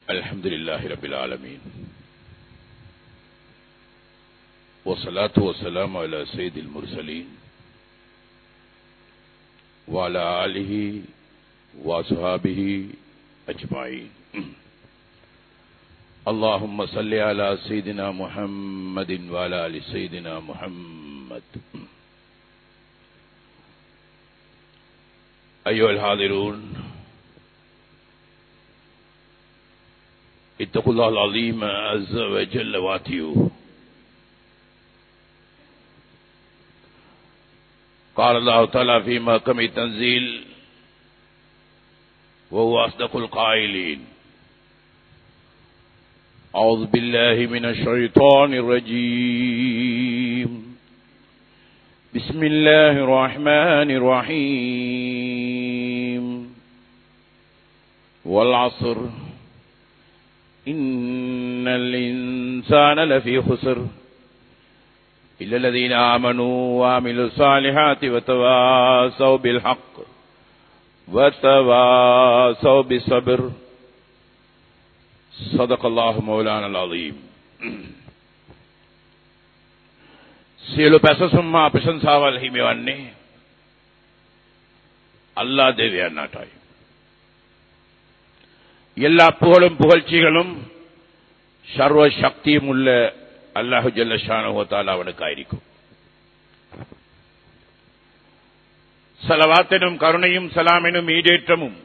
الحمد لله رب العالمين والصلاة والسلام على سيد المرسلين وعلى آله وصحابه أجمعين اللهم صل على سيدنا محمد وعلى آل سيدنا محمد أيها الحاضرون اتقوا الله العظيم عز وجل واتيوه قال الله تعالى في محكم التنزيل وهو أصدق القائلين أعوذ بالله من الشيطان الرجيم بسم الله الرحمن الرحيم والعصر إن الإنسان لفي خسر إلا الذين آمنوا وعملوا الصالحات وتواصوا بالحق وتواصوا بالصبر صدق الله مولانا العظيم සියලු පැසසුම්මා ප්‍රශංසාවල් හිමිවන්නේ அல்லா தேவியார் நாட்டாய் எல்லா புகழும் புகழ்ச்சிகளும் சர்வ சக்தியும் உள்ள அல்லாஹு ஜல்லஷானுவத்தால் அவனுக்காயிருக்கும் சலவாத்தினும் கருணையும் சலாமெனும் ஈடேற்றமும்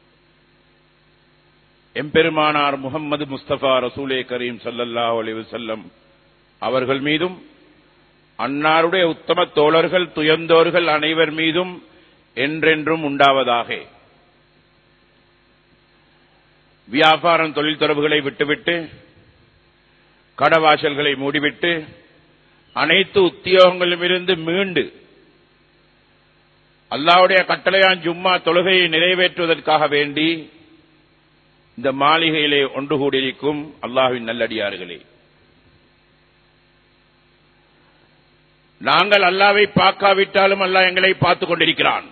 எம்பெருமானார் முகம்மது முஸ்தபா ரசூலே கரீம் சல்லல்லா அலிவு செல்லம் அவர்கள் மீதும் அன்னாருடைய உத்தம தோழர்கள் துயர்ந்தோர்கள் அனைவர் மீதும் என்றென்றும் உண்டாவதாக வியாபாரம் தொழில் தொடர்புகளை விட்டுவிட்டு கடவாசல்களை மூடிவிட்டு அனைத்து உத்தியோகங்களிலும் இருந்து மீண்டு அல்லாவுடைய கட்டளையான் ஜும்மா தொழுகையை நிறைவேற்றுவதற்காக வேண்டி இந்த மாளிகையிலே ஒன்று கூடியிருக்கும் அல்லாஹுவின் நல்லடியார்களே நாங்கள் அல்லாவை பார்க்காவிட்டாலும் அல்லாஹ் எங்களை பார்த்துக் கொண்டிருக்கிறான்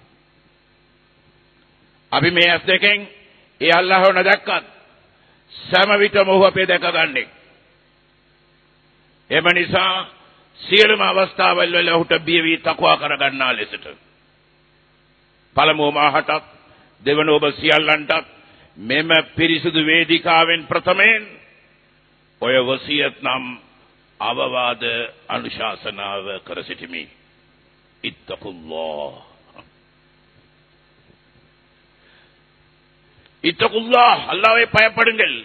අභිමේ ඇස් දෙකෙන් ඒ අල්ලාහව නොදැක්කත් සෑම විට මොහු අපේ දැක ගන්නේ. එම නිසා සියලුම අවස්ථාවල් වල ඔහුට බිය වී තකවා කරගන්නා ලෙසට පළමුව මාහටත් දෙවන ඔබ සියල්ලන්ටත් මෙම පිරිසුදු වේදිකාවෙන් ප්‍රථමයෙන් ඔය වසියත් නම් අවවාද අනුශාසනාව කර සිටිමි. ඉත්තකුල්ලාහ් இத்தகுல்லா அல்லாவை பயப்படுங்கள்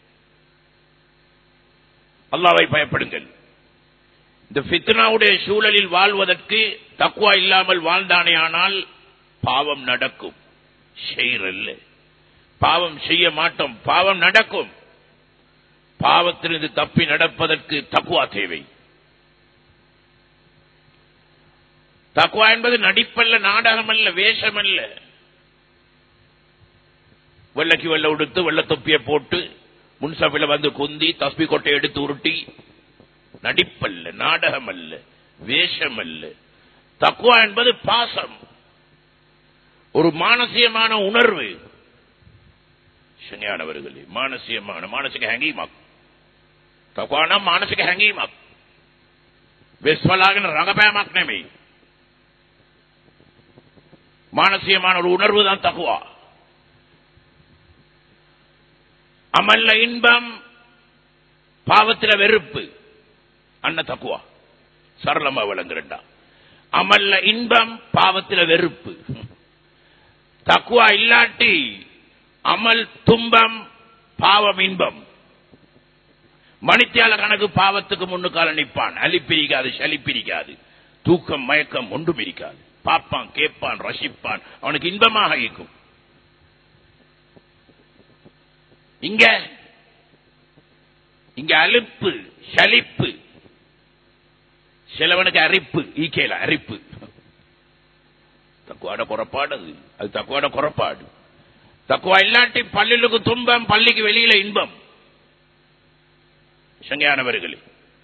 அல்லாவை பயப்படுங்கள் இந்த பித்னாவுடைய சூழலில் வாழ்வதற்கு தக்குவா இல்லாமல் வாழ்ந்தானே ஆனால் பாவம் நடக்கும் செய்யறல்ல பாவம் செய்ய மாட்டோம் பாவம் நடக்கும் பாவத்திலிருந்து தப்பி நடப்பதற்கு தக்குவா தேவை தக்குவா என்பது நடிப்பல்ல நாடகமல்ல வேஷமல்ல வெள்ளக்கு வெள்ள உடுத்து வெள்ள தொப்பியை போட்டு முன்சபில வந்து குந்தி தஸ்பி கொட்டை எடுத்து உருட்டி நடிப்பல்ல நாடகம் அல்ல வேஷம் அல்ல தக்குவா என்பது பாசம் ஒரு மானசியமான உணர்வு ಶನಿಯಾನವರುಗಲಿ ಮಾನಸಿಕ ಮಾನಸಿಕ ಹ್ಯಾಂಗೀಮಾಕ್ ತಕ್ವಾನ ಮಾನಸಿಕ ಹ್ಯಾಂಗೀಮಾಕ್ வெஸ்வலாகின ரங்கபயமாக் நெமை மானசியமான ஒரு உணர்வு தான் தகுவா அமல்ல இன்பம் பாவத்தில வெறுப்பு அண்ண தக்குவா சரளமா விளங்குறா அமல்ல இன்பம் பாவத்தில வெறுப்பு தக்குவா இல்லாட்டி அமல் துன்பம் பாவம் இன்பம் மணித்தியால கணக்கு பாவத்துக்கு முன்னுக்கால நிற்பான் அலிப்பிரிக்காது சலிப்பிரிக்காது தூக்கம் மயக்கம் ஒன்றும் இருக்காது பாப்பான் கேட்பான் ரசிப்பான் அவனுக்கு இன்பமாக இருக்கும் இங்க இங்க அலுப்பு சலிப்பு சிலவனுக்கு அரிப்பு ஈக்கையில அரிப்பு தக்குவாட குறப்பாடு அது அது தக்குவாட குறப்பாடு தக்குவா இல்லாட்டி பள்ளிலுக்கு துன்பம் பள்ளிக்கு வெளியில இன்பம் சங்கையானவர்களே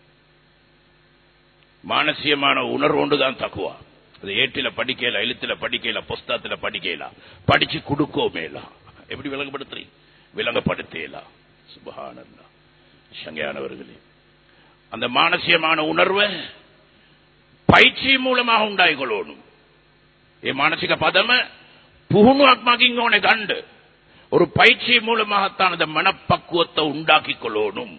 மானசியமான உணர்வு ஒன்றுதான் தக்குவா அது ஏட்டில படிக்கல எழுத்துல படிக்கல புஸ்தகத்துல படிக்கல படிச்சு கொடுக்கோ மேலா எப்படி விளங்கப்படுத்துறீங்க விளங்கப்படுத்தலாம் சுபஹானல்லா சங்கையானவர்களே அந்த மானசியமான உணர்வை பயிற்சி மூலமாக உண்டாயிக்கொள்ளணும் ಈ ಮಾನಸಿಕ ಪದಮ ಪುಹುಣುವಾಕ್ಮಾಗಿಂಗೋನೆ ಗಂಡು ஒரு பயிற்சி மூலமாகத்தான் அந்த மனப்பக்குவத்தை உண்டாக்கிக்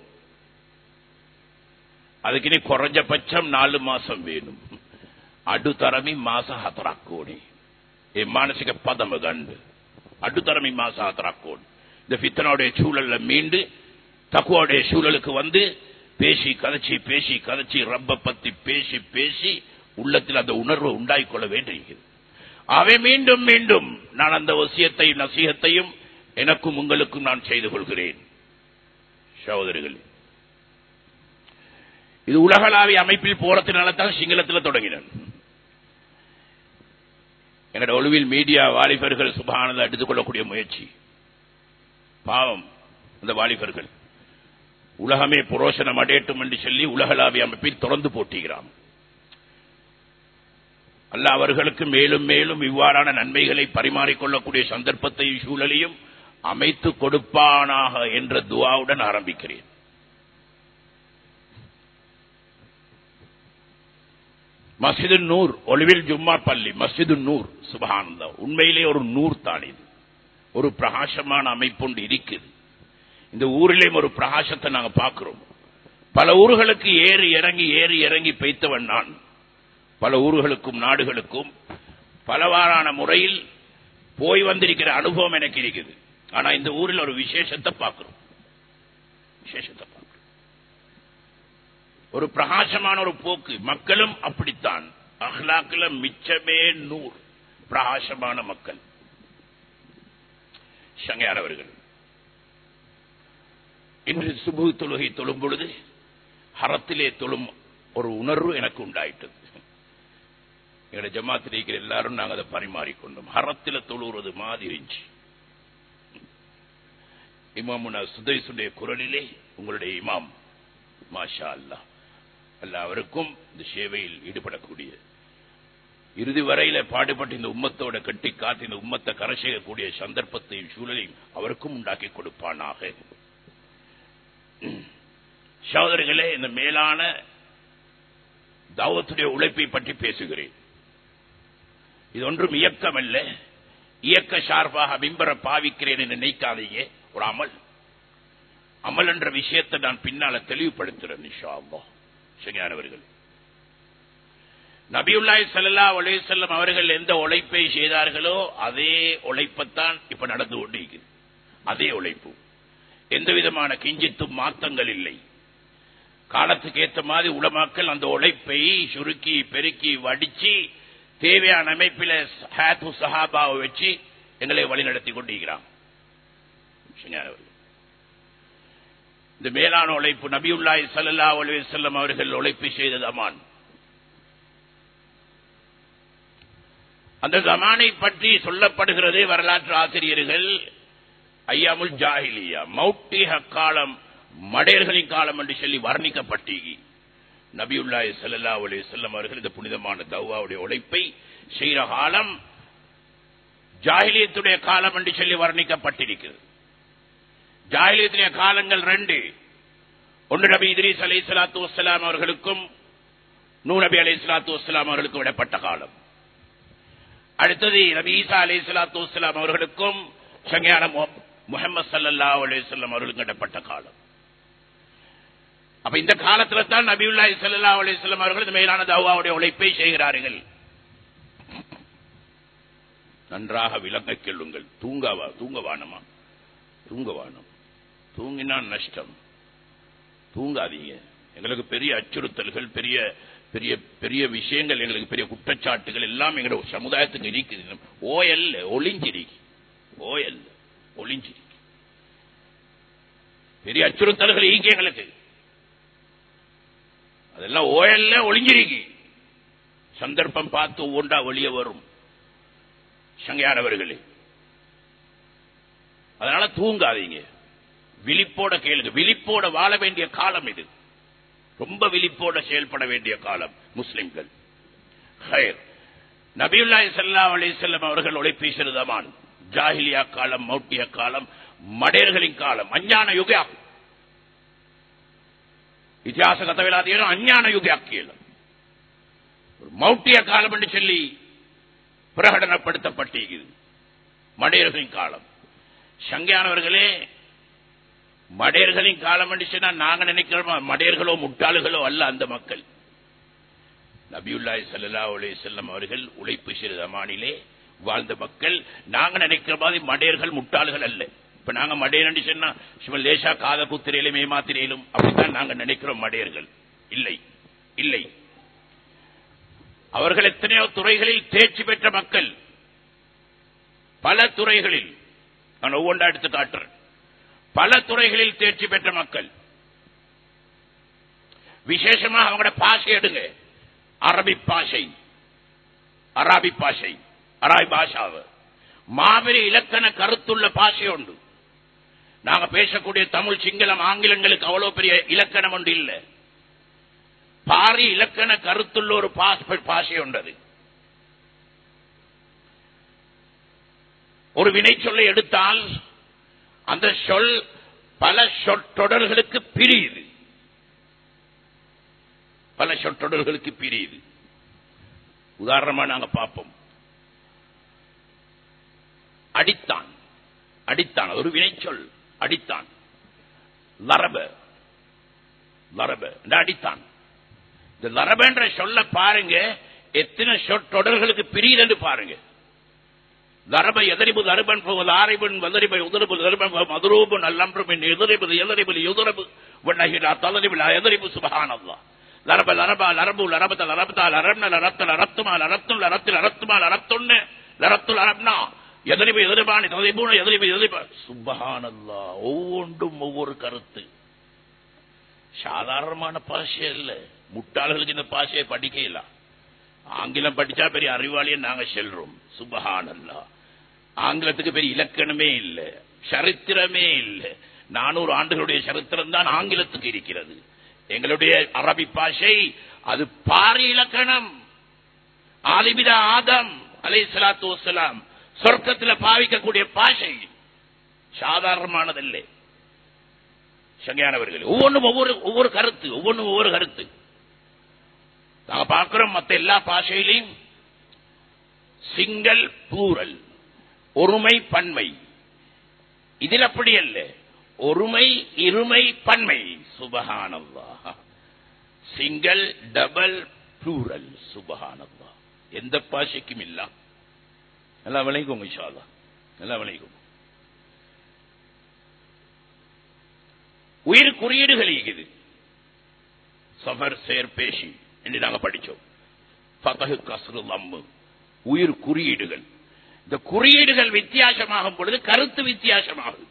அதுக்கு நீ குறைஞ்சபட்சம் நாலு மாசம் வேணும் அடுத்தரமி மாச ஹத்தராக்கோணி என் மானசிக பதம் கண்டு அடுத்தரமி மாச ஹத்தராக்கோணி இந்த பித்தனுடைய சூழல்ல மீண்டு தக்குவாடைய சூழலுக்கு வந்து பேசி கதைச்சி பேசி கதைச்சி ரப்ப பத்தி பேசி பேசி உள்ளத்தில் அந்த உணர்வு உண்டாகிக்கொள்ள வேண்டியிருக்கிறது அவை மீண்டும் மீண்டும் நான் அந்த வசியத்தையும் நசீகத்தையும் எனக்கும் உங்களுக்கும் நான் செய்து கொள்கிறேன் சகோதரிகள் இது உலகளாவிய அமைப்பில் போறதுனால தான் சிங்களத்தில் தொடங்கினேன் எங்களோட ஒழுவில் மீடியா வாலிபர்கள் சுபானதை எடுத்துக் கொள்ளக்கூடிய முயற்சி பாவம் அந்த வாலிபர்கள் உலகமே புரோஷனம் அடையட்டும் என்று சொல்லி உலகளாவிய அமைப்பில் தொடர்ந்து போட்டுகிறான் அல்ல அவர்களுக்கு மேலும் மேலும் இவ்வாறான நன்மைகளை பரிமாறிக்கொள்ளக்கூடிய சந்தர்ப்பத்தையும் சூழலையும் அமைத்து கொடுப்பானாக என்ற துவாவுடன் ஆரம்பிக்கிறேன் மஸ்ஜிது நூர் ஒளிவில் ஜும்மா பள்ளி மஸ்ஜிது நூர் சுபகானந்தா உண்மையிலே ஒரு நூர் தான் இது ஒரு பிரகாசமான அமைப்புண்டு இருக்குது இந்த ஊரிலேயும் ஒரு பிரகாசத்தை நாங்க பார்க்கிறோம் பல ஊர்களுக்கு ஏறி இறங்கி ஏறி இறங்கி பெய்த்தவன் நான் பல ஊர்களுக்கும் நாடுகளுக்கும் பலவாறான முறையில் போய் வந்திருக்கிற அனுபவம் எனக்கு இருக்குது ஆனா இந்த ஊரில் ஒரு விசேஷத்தை பார்க்கிறோம் விசேஷத்தை பார்க்கிறோம் ஒரு பிரகாசமான ஒரு போக்கு மக்களும் அப்படித்தான் அஹ்லாக்கில் மிச்சமே நூறு பிரகாசமான மக்கள் சங்கையார் அவர்கள் இன்று சுபு தொழுகை தொழும் பொழுது ஹரத்திலே தொழும் ஒரு உணர்வு எனக்கு உண்டாயிட்டது எங்களை ஜமாத்தில் இருக்கிற எல்லாரும் நாங்கள் அதை பரிமாறிக்கொண்டோம் ஹரத்தில் தொழுகிறது மாதிரி இருந்துச்சு இமாமுனா சுதைசுடைய குரலிலே உங்களுடைய இமாம் மாஷா அல்லா அல்ல அவருக்கும் இந்த சேவையில் ஈடுபடக்கூடிய இறுதி வரையில பாடுபட்டு இந்த உம்மத்தோட கட்டி காத்து இந்த உம்மத்தை கரை செய்யக்கூடிய சந்தர்ப்பத்தையும் சூழலையும் அவருக்கும் உண்டாக்கி கொடுப்பானாக சகோதரிகளே இந்த மேலான தாவத்துடைய உழைப்பை பற்றி பேசுகிறேன் இது ஒன்றும் இயக்கம் அல்ல இயக்க சார்பாக மிம்பர பாவிக்கிறேன் என்று நினைக்காதீங்க ஒரு அமல் அமல் என்ற விஷயத்தை நான் பின்னால தெளிவுபடுத்துறேன் நிஷா சரியானவர்கள் நபியுல்லாய் சல்லா செல்லம் அவர்கள் எந்த உழைப்பை செய்தார்களோ அதே உழைப்பத்தான் இப்ப நடந்து கொண்டிருக்கிறது அதே உழைப்பு எந்த விதமான கிஞ்சித்தும் மாத்தங்கள் இல்லை காலத்துக்கு ஏற்ற மாதிரி உலமாக்கள் அந்த உழைப்பை சுருக்கி பெருக்கி வடிச்சு தேவையான அமைப்பில் ஹேத்து சஹாபாவை வச்சு எங்களை வழிநடத்தி கொண்டிருக்கிறான் இந்த மேலான உழைப்பு நபியுல்லாய் சல்லா அலி செல்லம் அவர்கள் உழைப்பு செய்தது அமான் அந்த ஜமானை பற்றி சொல்லப்படுகிறது வரலாற்று ஆசிரியர்கள் ஐயாமுல் ஜாஹிலியா மௌட்டிக காலம் மடையர்களின் காலம் என்று சொல்லி வர்ணிக்கப்பட்டீங்க நபியுல்லாய் சல்லா அலி செல்லம் அவர்கள் இந்த புனிதமான தௌவாவுடைய உழைப்பை செய்கிற காலம் ஜாகிலியத்துடைய காலம் என்று சொல்லி வர்ணிக்கப்பட்டிருக்கிறது ஜாகிலியத்துடைய காலங்கள் ரெண்டு ஒன்று நபி இத்ரீஸ் அலி சலாத்து வலாம் அவர்களுக்கும் நூ நபி அலி சலாத்து வலாம் அவர்களுக்கும் விடப்பட்ட காலம் அடுத்தது நபி ஈசா அலி சலாத்து வலாம் அவர்களுக்கும் சங்கையான முகமது சல்லா அலிசல்லம் அவர்களுக்கும் விடப்பட்ட காலம் அப்ப இந்த காலத்துல தான் நபியுல்லாஹி சல்லா அலிஸ்லாம் அவர்கள் இந்த மேலான தவாவுடைய உழைப்பை செய்கிறார்கள் நன்றாக விளங்க கொள்ளுங்கள் தூங்கவா தூங்கவானமா தூங்கவானம் தூங்கினால் நஷ்டம் தூங்காதீங்க எங்களுக்கு பெரிய அச்சுறுத்தல்கள் பெரிய பெரிய பெரிய விஷயங்கள் எங்களுக்கு பெரிய குற்றச்சாட்டுகள் எல்லாம் எங்களோட சமுதாயத்துக்கு இருக்குது ஓயல் ஒளிஞ்சிருக்கு ஓயல் ஒளிஞ்சிருக்கு பெரிய அச்சுறுத்தல்கள் ஈங்க எங்களுக்கு அதெல்லாம் ஓயல்ல ஒளிஞ்சிருக்கு சந்தர்ப்பம் பார்த்து ஒவ்வொன்றா வெளியே வரும் சங்கையானவர்களே அதனால தூங்காதீங்க விழிப்போட கேளுங்க விழிப்போட வாழ வேண்டிய காலம் இது ரொம்ப விழிப்போட செயல்பட வேண்டிய காலம் முஸ்லிம்கள் நபியுல்லாய் சல்லா அலி செல்லம் அவர்கள் உழைப்பீசிறதமான் ஜாகிலியா காலம் மௌட்டிய காலம் මඩේර්களின் කාලම් අඥාන යුගයක් ඉතිහාසගත වෙලා තියෙන අඥාන යුගයක් කියලා மௌட்டிய காலம் என்று சொல்லி பிரகடனப்படுத்தப்பட்டிருக்கிறது மடையர்களின் காலம் சங்கையானவர்களே மடையர்களின் காலம் என்று சொன்னா நாங்க நினைக்கிறோம் மடையர்களோ முட்டாளுகளோ அல்ல அந்த மக்கள் நபியுல்லாய் சல்லா அலே செல்லம் அவர்கள் உழைப்பு சிறுதமானிலே வாழ்ந்த மக்கள் நாங்க நினைக்கிற மாதிரி மடையர்கள் முட்டாள்கள் அல்ல இப்ப நாங்க மடையர் சொன்னா சும்மா லேசா காத குத்திரையிலும் ஏமாத்திரையிலும் அப்படித்தான் நாங்க நினைக்கிறோம் மடையர்கள் இல்லை இல்லை அவர்கள் எத்தனையோ துறைகளில் தேர்ச்சி பெற்ற மக்கள் பல துறைகளில் நான் ஒவ்வொன்றா எடுத்து காட்டுறேன் பல துறைகளில் தேர்ச்சி பெற்ற மக்கள் விசேஷமா அவங்களோட பாஷை எடுங்க அரபி பாஷை அராபி பாஷை அராபி பாஷாவு மாபெரும் இலக்கண கருத்துள்ள பாஷை உண்டு நாங்க பேசக்கூடிய தமிழ் சிங்களம் ஆங்கிலங்களுக்கு அவ்வளவு பெரிய இலக்கணம் ஒன்று இல்லை பாரி இலக்கண கருத்துள்ள ஒரு பாஷை உண்டது ஒரு வினை சொல்லை எடுத்தால் அந்த சொல் பல சொற்றொடர்களுக்கு பிரியுது பல சொற்றொடர்களுக்கு பிரியுது உதாரணமா நாங்க பார்ப்போம் அடித்தான் அடித்தான் ஒரு வினைச்சொல் அடித்தான் லரப லரப அடித்தான் இந்த லரபன்ற சொல்ல பாருங்க எத்தனை சொற்றொடர்களுக்கு பிரியுது பாருங்க தரப எதிரிபு தருபன் ஆரைபன் வதரிபை உதரபு தருபன் மதுரூபு நல்லம்பும் எதிரிபு எதிரிபு எதிரபு வண்ணகிலா தலரிபிலா எதிரிபு சுபகானல்லா லரப லரபா லரபு லரபத்த லரபத்தா லரப்ன லரப்த லரப்துமா லரப்தும் லரப்தி லரப்துமா லரப்துன்னு லரப்து லரப்னா எதிரிபு எதிரிபானி ததைபூன எதிரிபு எதிரிபா சுபகானல்லா ஒவ்வொன்றும் ஒவ்வொரு கருத்து சாதாரணமான பாஷை இல்ல முட்டாள்களுக்கு இந்த பாஷையை படிக்கலாம் ஆங்கிலம் படிச்சா பெரிய அறிவாளியை நாங்க செல்றோம் சுபஹானல்லா ஆங்கிலத்துக்கு பெரிய இலக்கணமே இல்லை சரித்திரமே இல்லை நானூறு ஆண்டுகளுடைய சரித்திரம் தான் ஆங்கிலத்துக்கு இருக்கிறது எங்களுடைய அரபி பாஷை அது பாரி இலக்கணம் ஆலிபிதா ஆதம் அலை சலாத்து வசலாம் சொர்க்கத்தில் பாவிக்கக்கூடிய பாஷை சாதாரணமானதில்லை சங்கையானவர்கள் ஒவ்வொன்றும் ஒவ்வொரு ஒவ்வொரு கருத்து ஒவ்வொன்றும் ஒவ்வொரு கருத்து நாங்க பார்க்கிறோம் மத்த எல்லா பாஷையிலையும் சிங்கள் பூரல் ஒருமை பன்மை இதில் அப்படி அல்ல ஒருமை இருமை பன்மை சுபகானல்லா சிங்கள் டபுள் ப்ளூரல் சுபகானல்லா எந்த பாஷைக்கும் இல்ல எல்லாம் விளைக்கும் இஷாலா எல்லாம் விளைக்கும் உயிர் குறியீடுகள் இருக்குது சஃபர் சேர் பேசி என்று நாங்க படிச்சோம் ஃபதஹு கஸ்ரு லம்மு உயிர் குறியீடுகள் இந்த குறியீடுகள் வித்தியாசமாகும் பொழுது கருத்து வித்தியாசமாகும்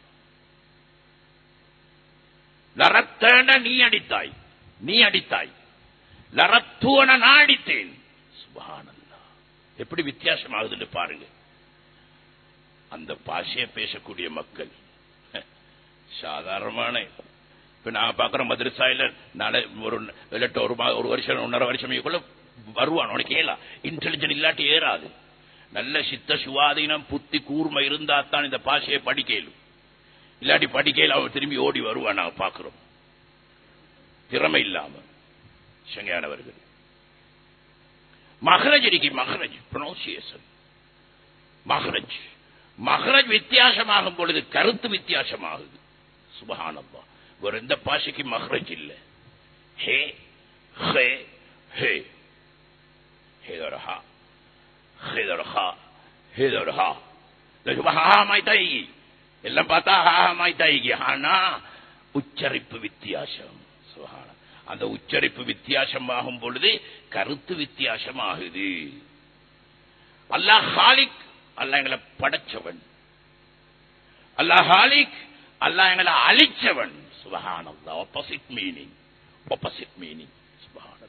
லரத்தன நீ அடித்தாய் நீ அடித்தாய் லரத்துவன நான் அடித்தேன் சுபானல்லா எப்படி வித்தியாசமாகுதுன்னு பாருங்க அந்த பாஷையை பேசக்கூடிய மக்கள் சாதாரணமான இப்ப நான் பாக்குறோம் மதுரசாயில நாளை ஒரு இல்லாட்ட ஒரு ஒரு வருஷம் ஒன்னரை வருஷம் கூட வருவான் உனக்கு ஏலா இன்டெலிஜென்ட் இல்லாட்டி ஏறாது நல்ல சித்த சுவாதீனம் புத்தி கூர்மை இருந்தா தான் இந்த பாஷையை படிக்கலும் இல்லாட்டி படிக்கையில் அவன் திரும்பி ஓடி வருவான் நாங்க பாக்குறோம் திறமை இல்லாம சங்கையானவர்கள் மகரஜ் இருக்கு மகரஜ் ப்ரொனவுன்சியேஷன் மகரஜ் மகரஜ் வித்தியாசமாகும் பொழுது கருத்து வித்தியாசமாகுது சுபகானப்பா வேற எந்த பாஷைக்கு மஹ்ரஜ் இல்ல ஹே ஹே ஹே ஹேதரஹா ஹேதரஹா ஹேதரஹா ஹாமாய்த்தாயி எல்லாம் பார்த்தா ஹாமாய்த்தாயி ஆனா உச்சரிப்பு வித்தியாசம் சுகான அந்த உச்சரிப்பு வித்தியாசம் ஆகும் பொழுது கருத்து வித்தியாசம் ஆகுது அல்லாஹ் ஹாலிக் அல்லாஹ் எங்களை படைச்சவன் அல்லாஹ் ஹாலிக் அல்லாஹ் எங்களை அழிச்சவன் சுபஹானல்லா ஆப்போசிட் மீனிங் ஆப்போசிட் மீனிங் சுபஹானல்லா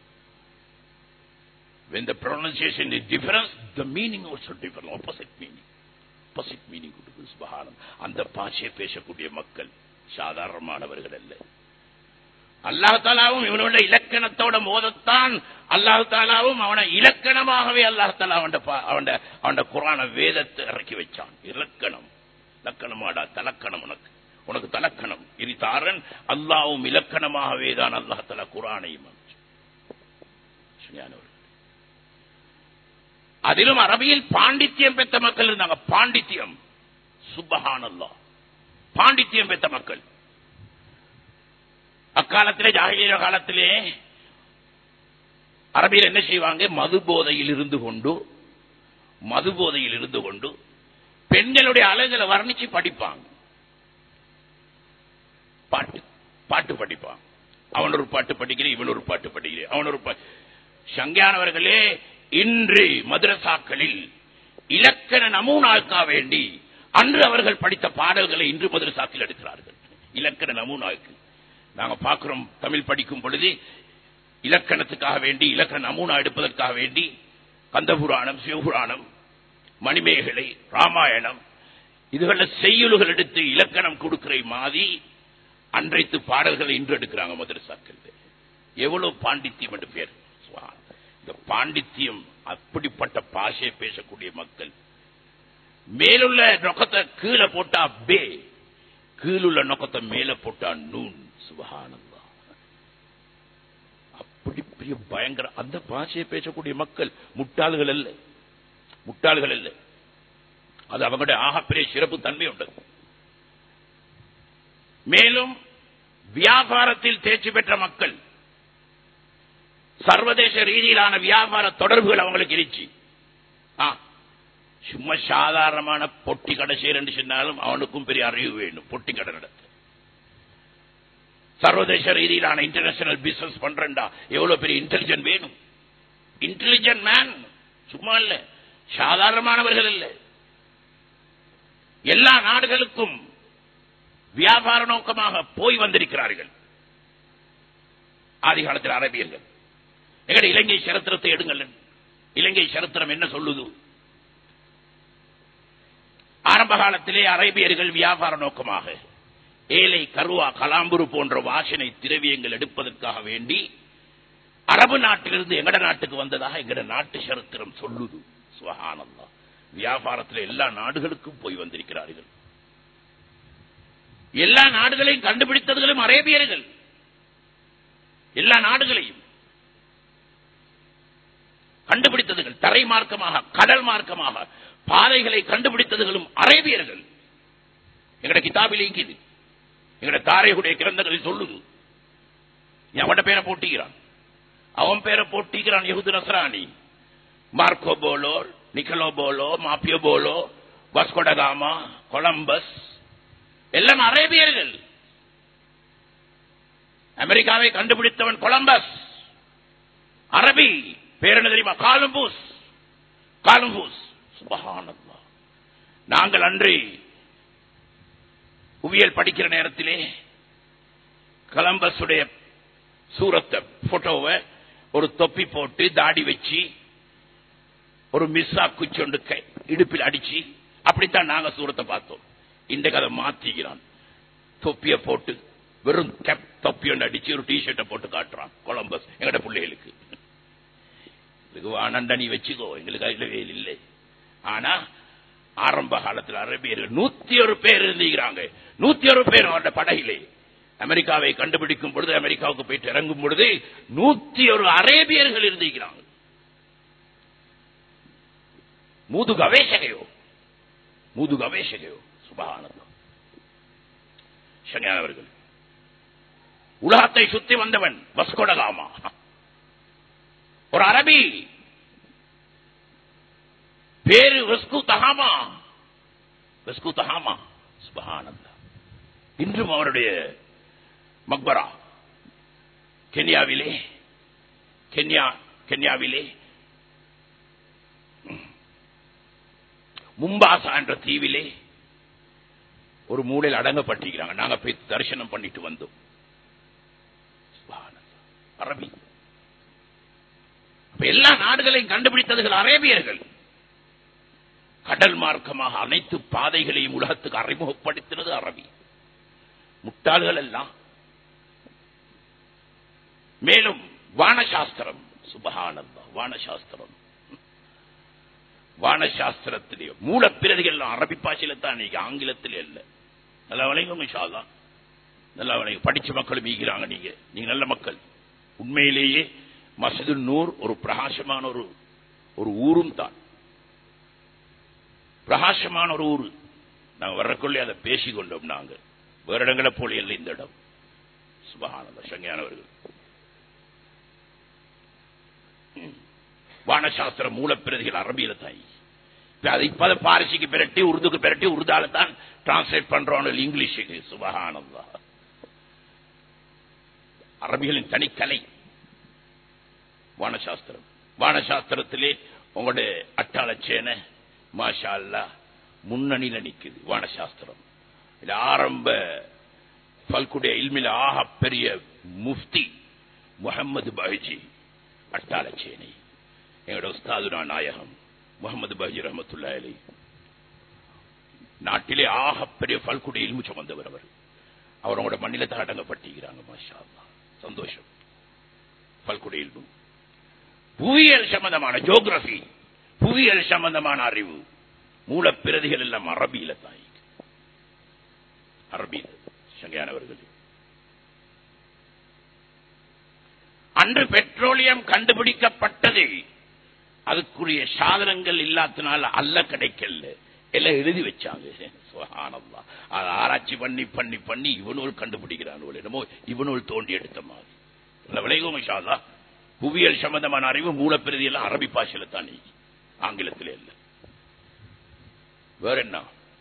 when the pronunciation is different the meaning also different opposite meaning opposite meaning கொடுக்குது சுபஹானம் அந்த பாஷையை பேசக்கூடிய மக்கள் சாதாரணமானவர்கள் அல்ல அல்லாஹ் தாலாவும் இவனோட இலக்கணத்தோட மோதத்தான் அல்லாஹு தாலாவும் அவனை இலக்கணமாகவே அல்லாஹ் தாலா அவன் அவன் அவன் குரான வேதத்தை இறக்கி வச்சான் இலக்கணம் லக்கணமாடா தலக்கணம் உனக்கு உனக்கு தலக்கணம் இரிதாரன் அல்லாவும் இலக்கணமாகவே தான் அல்லாஹ் தலா குரானையும் அமைச்சான். சுஞானவர்கள். அதிலும் அரபியில் பாண்டித்யம் பெற்ற மக்கள் இருந்தாங்க பாண்டித்யம் சுபஹானல்லா பாண்டித்யம் பெற்ற மக்கள் அக்காலத்திலே ஜாகிலிய காலத்திலே அரபியில் என்ன செய்வாங்க மது போதையில் இருந்து கொண்டு மது போதையில் இருந்து கொண்டு பெண்களுடைய அழகுகளை வர்ணிச்சு படிப்பாங்க பாட்டு பாட்டு படிப்பான் அவன் ஒரு பாட்டு படிக்கிறேன் இவன் ஒரு பாட்டு படிக்கிறேன் அவன் ஒரு பா- சங்கியானவர்களே இன்று மதுரசாக்களில் இலக்கண நமூனாக்கா வேண்டி அன்று அவர்கள் படித்த பாடல்களை இன்று மதுரசாக்கில் எடுக்கிறார்கள் இலக்கண நமூனாக்கு நாங்க பார்க்கிறோம் தமிழ் படிக்கும் பொழுது இலக்கணத்துக்காக வேண்டி இலக்கண நமூனா எடுப்பதற்காக வேண்டி கந்தபுராணம் சிவபுராணம் மணிமேகலை ராமாயணம் இதுகள செய்யுள்கள் எடுத்து இலக்கணம் கொடுக்கிற மாதிரி அன்றைத்து பாடல்களை இன்று எடுக்கிறாங்க மதரசாக்கள் எவ்வளவு பாண்டித்யம் என்று பேர் சுபஹான். இந்த பாண்டித்யம் அப்படிப்பட்ட பாஷையை பேசக்கூடிய மக்கள் மேலுள்ள நொக்கத்தை கீழே போட்டா பே கீழுள்ள நொக்கத்தை மேல போட்டா நூன் சுபஹானல்லா அப்படி பெரிய பயங்கர அந்த பாஷையை பேசக்கூடிய மக்கள் முட்டாள்கள் அல்ல முட்டாள்கள் அல்ல அது அவங்களுடைய ஆகப்பெரிய சிறப்பு தன்மை உண்டு மேலும் வியாபாரத்தில் தேர்ச்சி பெற்ற மக்கள் சர்வதேச ரீதியிலான வியாபார தொடர்புகள் அவங்களுக்கு இருந்துச்சு ஆ, சும்மா சாதாரணமான பொட்டி கடை செய்யறேன்னு சொன்னாலும் அவனுக்கும் பெரிய அறிவு வேணும் பொட்டி கடை நடத்த சர்வதேச ரீதியிலான இன்டர்நேஷனல் பிசினஸ் பண்றேன்டா எவ்வளவு பெரிய இன்டெலிஜென்ட் வேணும் இன்டெலிஜென்ட் மேன் சும்மா இல்ல சாதாரணமானவர்கள் இல்ல எல்லா நாடுகளுக்கும் வியாபார நோக்கமாக போய் வந்திருக்கிறார்கள் ஆதி காலத்தில் அரபியர்கள் எங்கட இலங்கை சரித்திரத்தை எடுங்கள் இலங்கை சரித்திரம் என்ன சொல்லுது ஆரம்ப காலத்திலே அரேபியர்கள் வியாபார நோக்கமாக ஏலை கருவா கலாம்புரு போன்ற வாசனை திரவியங்கள் எடுப்பதற்காக வேண்டி அரபு நாட்டிலிருந்து எங்கட நாட்டுக்கு வந்ததாக எங்கட நாட்டு சரித்திரம் சொல்லுது சுகானந்தா வியாபாரத்தில் எல்லா நாடுகளுக்கும் போய் வந்திருக்கிறார்கள் எல்லா நாடுகளையும் கண்டுபிடித்ததுகளும் அரேபியர்கள் எல்லா நாடுகளையும் கண்டுபிடித்ததுகள் தரை மார்க்கமாக கடல் மார்க்கமாக பாதைகளை கண்டுபிடித்ததுகளும் அரேபியர்கள் எங்கட கிதாபில் இங்கிது எங்கட தாரையுடைய கிரந்தங்களில் சொல்லுது நீ அவன் பேரை போட்டிக்கிறான் அவன் பேரை போட்டிக்கிறான் யகுது நசராணி Marco Polo Niccolo Polo Maffeo Polo Vasco da Gama Columbus எல்லாம் அரேபியர்கள் அமெரிக்காவை கண்டுபிடித்தவன் கொலம்பஸ் அரபி பேர் என்ன தெரியுமா காலம்பூஸ் காலம்பூஸ் சுபஹானல்லா நாங்கள் அன்று புவியியல் படிக்கிற நேரத்திலே கலம்பஸுடைய சூரத்தை போட்டோவை ஒரு தொப்பி போட்டு தாடி வச்சு ஒரு மிஸ்ஸா குச்சொண்டு கை இடுப்பில் அடிச்சு அப்படித்தான் நாங்க சூரத்தை பார்த்தோம் இந்த கதை மாத்திக்கிறான் தொப்பிய போட்டு வெறும் கேப் தொப்பி ஒன்று அடிச்சு ஒரு டிஷர்ட்டை போட்டு காட்டுறான் கொலம்பஸ் எங்கட பிள்ளைகளுக்கு இதுக்கு ஆனண்டா நீ வச்சுக்கோ எங்களுக்கு அதுல வேல் இல்லை ஆனா ஆரம்ப காலத்தில் அரபியர்கள் நூத்தி ஒரு பேர் இருந்திருக்கிறாங்க நூத்தி ஒரு பேர் அவருடைய படகிலே அமெரிக்காவை கண்டுபிடிக்கும் பொழுது அமெரிக்காவுக்கு போயிட்டு இறங்கும் பொழுது நூத்தி ஒரு அரேபியர்கள் இருந்திருக்கிறாங்க மூது கவேஷகையோ மூது கவேஷகையோ சுபகானந்தம் சங்கானவர்கள் உலகத்தை சுத்தி வந்தவன் வஸ்கோடகாமா ஒரு அரபி பேரு வெஸ்கு தஹாமா வெஸ்கு தஹாமா சுபஹானந்தா இன்றும் அவருடைய மக்பரா கென்யாவிலே கென்யா கென்யாவிலே மும்பாசா என்ற தீவிலே ஒரு மூலையில் அடங்கப்பட்டிருக்கிறாங்க நாங்க போய் தரிசனம் பண்ணிட்டு வந்தோம் சுப்ஹானல்லாஹ். அரபி அப்ப எல்லா நாடுகளையும் கண்டுபிடித்ததுகள் அரேபியர்கள் கடல் மார்க்கமாக அனைத்து பாதைகளையும் உலகத்துக்கு அறிமுகப்படுத்தினது அரபி முட்டாள்கள் எல்லாம் மேலும் வானசாஸ்திரம் சுபஹானந்தா வானசாஸ்திரம் வானசாஸ்திரத்திலேயோ மூலப்பிரதிகள் எல்லாம் அரபி பாஷையில தான் நீங்க ஆங்கிலத்தில் இல்ல நல்லா விளையுங்க ஷாலா நல்லா விளையும் படிச்ச மக்களும் ஈகிறாங்க நீங்க நீங்க நல்ல மக்கள் உண்மையிலேயே மசது நூர் ஒரு பிரகாசமான ஒரு ஒரு ஊரும் தான் பிரகாசமான ஒரு ஊரு நாங்க வர்றக்குள்ளே அதை பேசிக்கொண்டோம் நாங்க வேற இடங்களை போல இல்லை இந்த இடம் சுபகானந்த சங்கியானவர்கள் வானசாஸ்திர மூலப்பிரதிகள் அரபியில தான் அதை இப்ப பாரிசிக்கு பிரட்டி உருதுக்கு பிரட்டி உருதால தான் டிரான்ஸ்லேட் பண்றோம் இங்கிலீஷுக்கு சுபகானந்தா அரபிகளின் தனிக்கலை வானசாஸ்திரம் வானசாஸ்திரத்திலே உங்களுடைய அட்டாளச்சேன மாஷா அல்லா முன்னணியில நிக்குது வானசாஸ்திரம் இது ஆரம்ப பல்குடைய இல்மில ஆக பெரிய முஃப்தி முகமது பஹஜி அட்டாளச்சேனை எங்களோட உஸ்தாதுனா நாயகம் முகமது பஹஜி ரஹமத்துல்லா அலி நாட்டிலே ஆக பெரிய பல்குடைய இல்மு சுமந்தவர் அவர் அவரோட மண்ணில தான் அடங்கப்பட்டிருக்கிறாங்க மாஷா அல்லா சந்தோஷம் பல்குடைய இல்மு புவியியல் சம்பந்தமான ஜோகிரபி புவியியல் சம்பந்தமான அறிவு மூலப்பிரதிகள் எல்லாம் அரபியில தாய் அரபியில சங்கையானவர்கள் அன்று பெட்ரோலியம் கண்டுபிடிக்கப்பட்டது அதுக்குரிய சாதனங்கள் இல்லாதனால அல்ல கிடைக்கல எல்லாம் எழுதி வச்சாங்க சுகானந்தா அதை ஆராய்ச்சி பண்ணி பண்ணி பண்ணி இவனோல் கண்டுபிடிக்கிறான் என்னமோ இவனோல் தோண்டி எடுத்த மாதிரி விளைவும் ஷாதா புவியியல் சம்பந்தமான அறிவு மூலப்பிரதி எல்லாம் அரபி பாஷையில தான் நீ ஆங்கிலத்தில் இல்ல வேற என்ன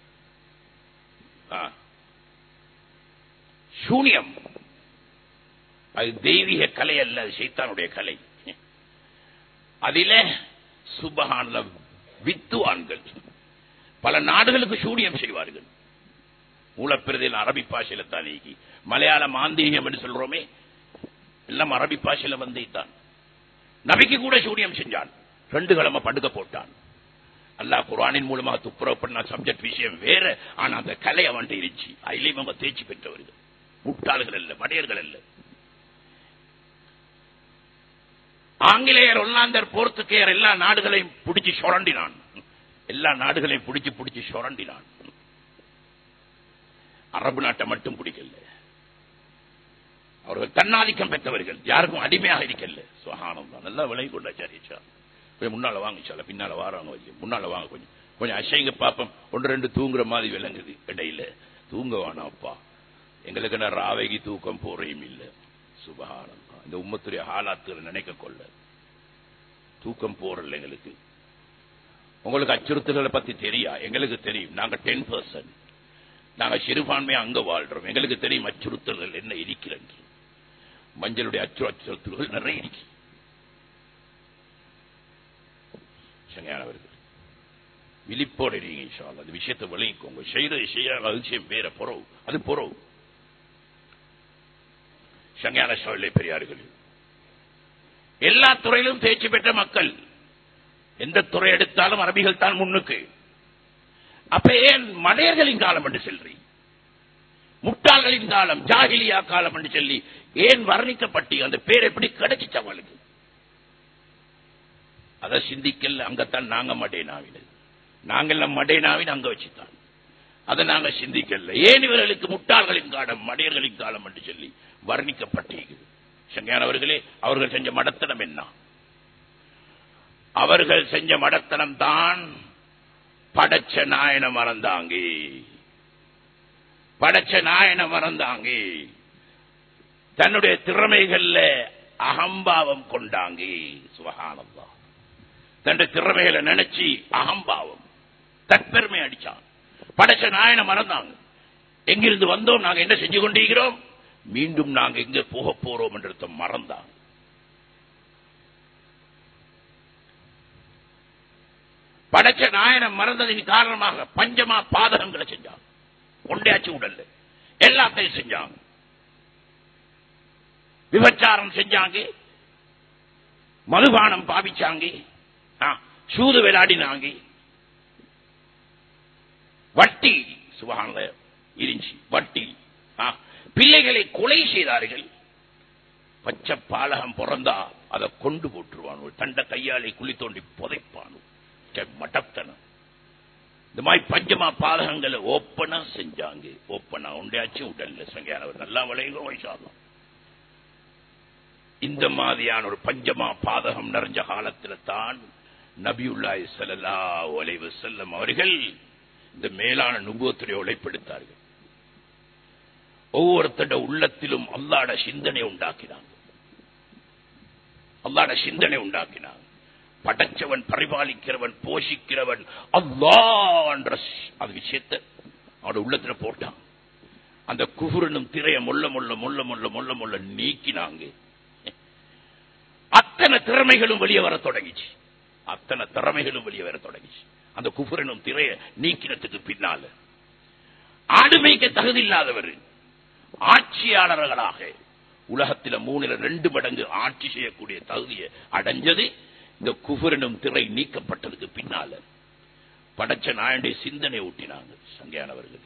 சூனியம் அது தெய்வீக கலை அல்ல அது சைத்தானுடைய கலை அதில சுபகான வித்துவான்கள் பல நாடுகளுக்கு சூனியம் செய்வார்கள் மூலப்பிரதியில் அரபி பாஷையில தான் நீக்கி மலையாள மாந்தீகம் என்று சொல்றோமே எல்லாம் அரபி பாஷையில வந்தே தான் நபிக்கு கூட சூனியம் செஞ்சான் ரெண்டு கிழமை படுக்க போட்டான் அல்லாஹ் குரானின் மூலமாக துப்புரவு பண்ண சப்ஜெக்ட் விஷயம் வேற ஆனா அந்த கலை அவன் இருந்துச்சு அதிலையும் அவங்க தேர்ச்சி பெற்றவர்கள் முட்டாள்கள் அல்ல மடையர்கள் அல்ல ஆங்கிலேயர் ஒல்லாந்தர் போர்த்துக்கேயர் எல்லா நாடுகளையும் பிடிச்சு சுரண்டினான் எல்லா நாடுகளையும் பிடிச்சு பிடிச்சு சுரண்டினான் அரபு நாட்டை மட்டும் பிடிக்கல அவர்கள் தன்னாதிக்கம் பெற்றவர்கள் யாருக்கும் அடிமையாக இருக்கல சுகானம் தான் நல்லா விலை கொண்டாச்சாரிச்சா கொஞ்சம் முன்னால வாங்க சால பின்னால வாராங்க கொஞ்சம் முன்னால வாங்க கொஞ்சம் கொஞ்சம் அசைங்க பாப்போம் ஒன்று ரெண்டு தூங்குற மாதிரி விளங்குது இடையில தூங்க வேணாப்பா எங்களுக்கு என்ன ராவைக்கு தூக்கம் போறையும் இல்லை சுபகானம் இந்த உம்மத்துடைய ஹாலாத்துகளை நினைக்க கொள்ள தூக்கம் போறல எங்களுக்கு உங்களுக்கு அச்சுறுத்தல்களை பத்தி தெரியா எங்களுக்கு தெரியும் நாங்க டென் பர்சன்ட் நாங்க சிறுபான்மையா அங்க வாழ்றோம் எங்களுக்கு தெரியும் அச்சுறுத்தல்கள் என்ன இருக்கிறது மஞ்சளுடைய அச்சு அச்சுறுத்தல்கள் நிறைய இருக்கு சங்கையானவர்கள் விழிப்போடு இருங்க இன்ஷால்லா அந்த விஷயத்தை விளங்கிக்கோங்க செய்யற செய்யாத விஷயம் வேற புறவு அது புறவு சங்கையான சோழலை பெரியார்கள் எல்லா துறையிலும் தேர்ச்சி பெற்ற மக்கள் எந்த துறை எடுத்தாலும் அரபிகள் தான் முன்னுக்கு அப்ப ஏன் மடையர்களின் காலம் என்று செல்றி முட்டாள்களின் காலம் ஜாகிலியா காலம் என்று சொல்லி ஏன் வர்ணிக்கப்பட்டி அந்த பேர் எப்படி கிடைச்சிச்சு அவளுக்கு அதை சிந்திக்கல அங்கத்தான் நாங்க மடேனாவினது நாங்கெல்லாம் மடேனாவின் அங்க வச்சுத்தான் அதை நாங்க சிந்திக்கல ஏன் இவர்களுக்கு முட்டாள்களின் காலம் மடையர்களின் காலம் என்று சொல்லி வர்ணிக்கப்பட்டிருக்கிறது சங்கையானவர்களே அவர்கள் செஞ்ச மடத்தனம் என்ன அவர்கள் செஞ்ச மடத்தனம் தான் படைச்ச நாயன மறந்தாங்க படைச்ச நாயன மறந்தாங்க தன்னுடைய திறமைகள்ல அகம்பாவம் கொண்டாங்க சுபகானந்தா தன்னுடைய திறமைகளை நினைச்சு அகம்பாவம் தற்பெருமை அடிச்சான் படைச்ச நாயன மறந்தாங்க எங்கிருந்து வந்தோம் நாங்க என்ன செஞ்சு கொண்டிருக்கிறோம் மீண்டும் நாங்க எங்க போக போறோம் என்றத மறந்தாங்க படைச்ச நாயனம் மறந்ததின் காரணமாக பஞ்சமா பாதகங்களை செஞ்சாங்க ஒண்டையாச்சு உடல்ல எல்லாத்தையும் செஞ்சாங்க விபச்சாரம் செஞ்சாங்க மதுபானம் பாவிச்சாங்க சூது விளையாடினாங்க வட்டி சுபகான இருந்துச்சு வட்டி பிள்ளைகளை கொலை செய்தார்கள் பச்சை பாலகம் பிறந்தா அதை கொண்டு போட்டுருவான் தண்ட கையாலை குழி தோண்டி புதைப்பான் பச்சை மடத்தனம் இந்த மாதிரி பஞ்சமா பாதகங்களை ஓப்பனா செஞ்சாங்க ஓப்பனா உண்டையாச்சும் உடல்ல சங்கையானவர் நல்லா விளையுங்க வைசாலம் இந்த மாதிரியான ஒரு பஞ்சமா பாதகம் நிறைஞ்ச காலத்துல தான் நபியுல்லாய் சல்லா ஒலைவு செல்லம் அவர்கள் இந்த மேலான நுபுவத்துடைய உழைப்பெடுத்தார்கள் ஒவ்வொருத்தட உள்ளத்திலும் அல்லாட சிந்தனை உண்டாக்கினாங்க அல்லாட சிந்தனை உண்டாக்கினாங்க படைச்சவன் பரிபாலிக்கிறவன் போஷிக்கிறவன் அல்லா என்ற அது விஷயத்தை அவனோட உள்ளத்துல போட்டான் அந்த குகுரனும் திரைய முள்ள முள்ள முள்ள முள்ள முள்ள முள்ள நீக்கினாங்க அத்தனை திறமைகளும் வெளியே வர தொடங்கிச்சு அத்தனை திறமைகளும் வெளியே வர தொடங்கிச்சு அந்த குஃபுரனும் திரைய நீக்கினத்துக்கு பின்னால ஆடுமைக்கு தகுதி இல்லாதவர் ஆட்சியாளர்களாக உலகத்தில மூணுல ரெண்டு மடங்கு ஆட்சி செய்யக்கூடிய தகுதியை அடைஞ்சது இந்த குஃபுரனும் திரை நீக்கப்பட்டதுக்கு பின்னால படைச்ச நாயனுடைய சிந்தனை ஊட்டினாங்க சங்கையானவர்கள்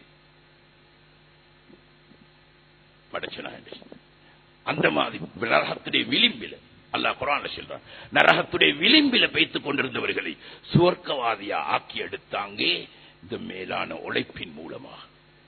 படைச்ச நாயனுடைய அந்த மாதிரி நரகத்துடைய விளிம்பில அல்லாஹ் குரான்ல சொல்றான் நரகத்துடைய விளிம்பில வைத்துக் கொண்டிருந்தவர்களை சுவர்க்கவாதியா ஆக்கி எடுத்தாங்க இந்த மேலான உழைப்பின் மூலமாக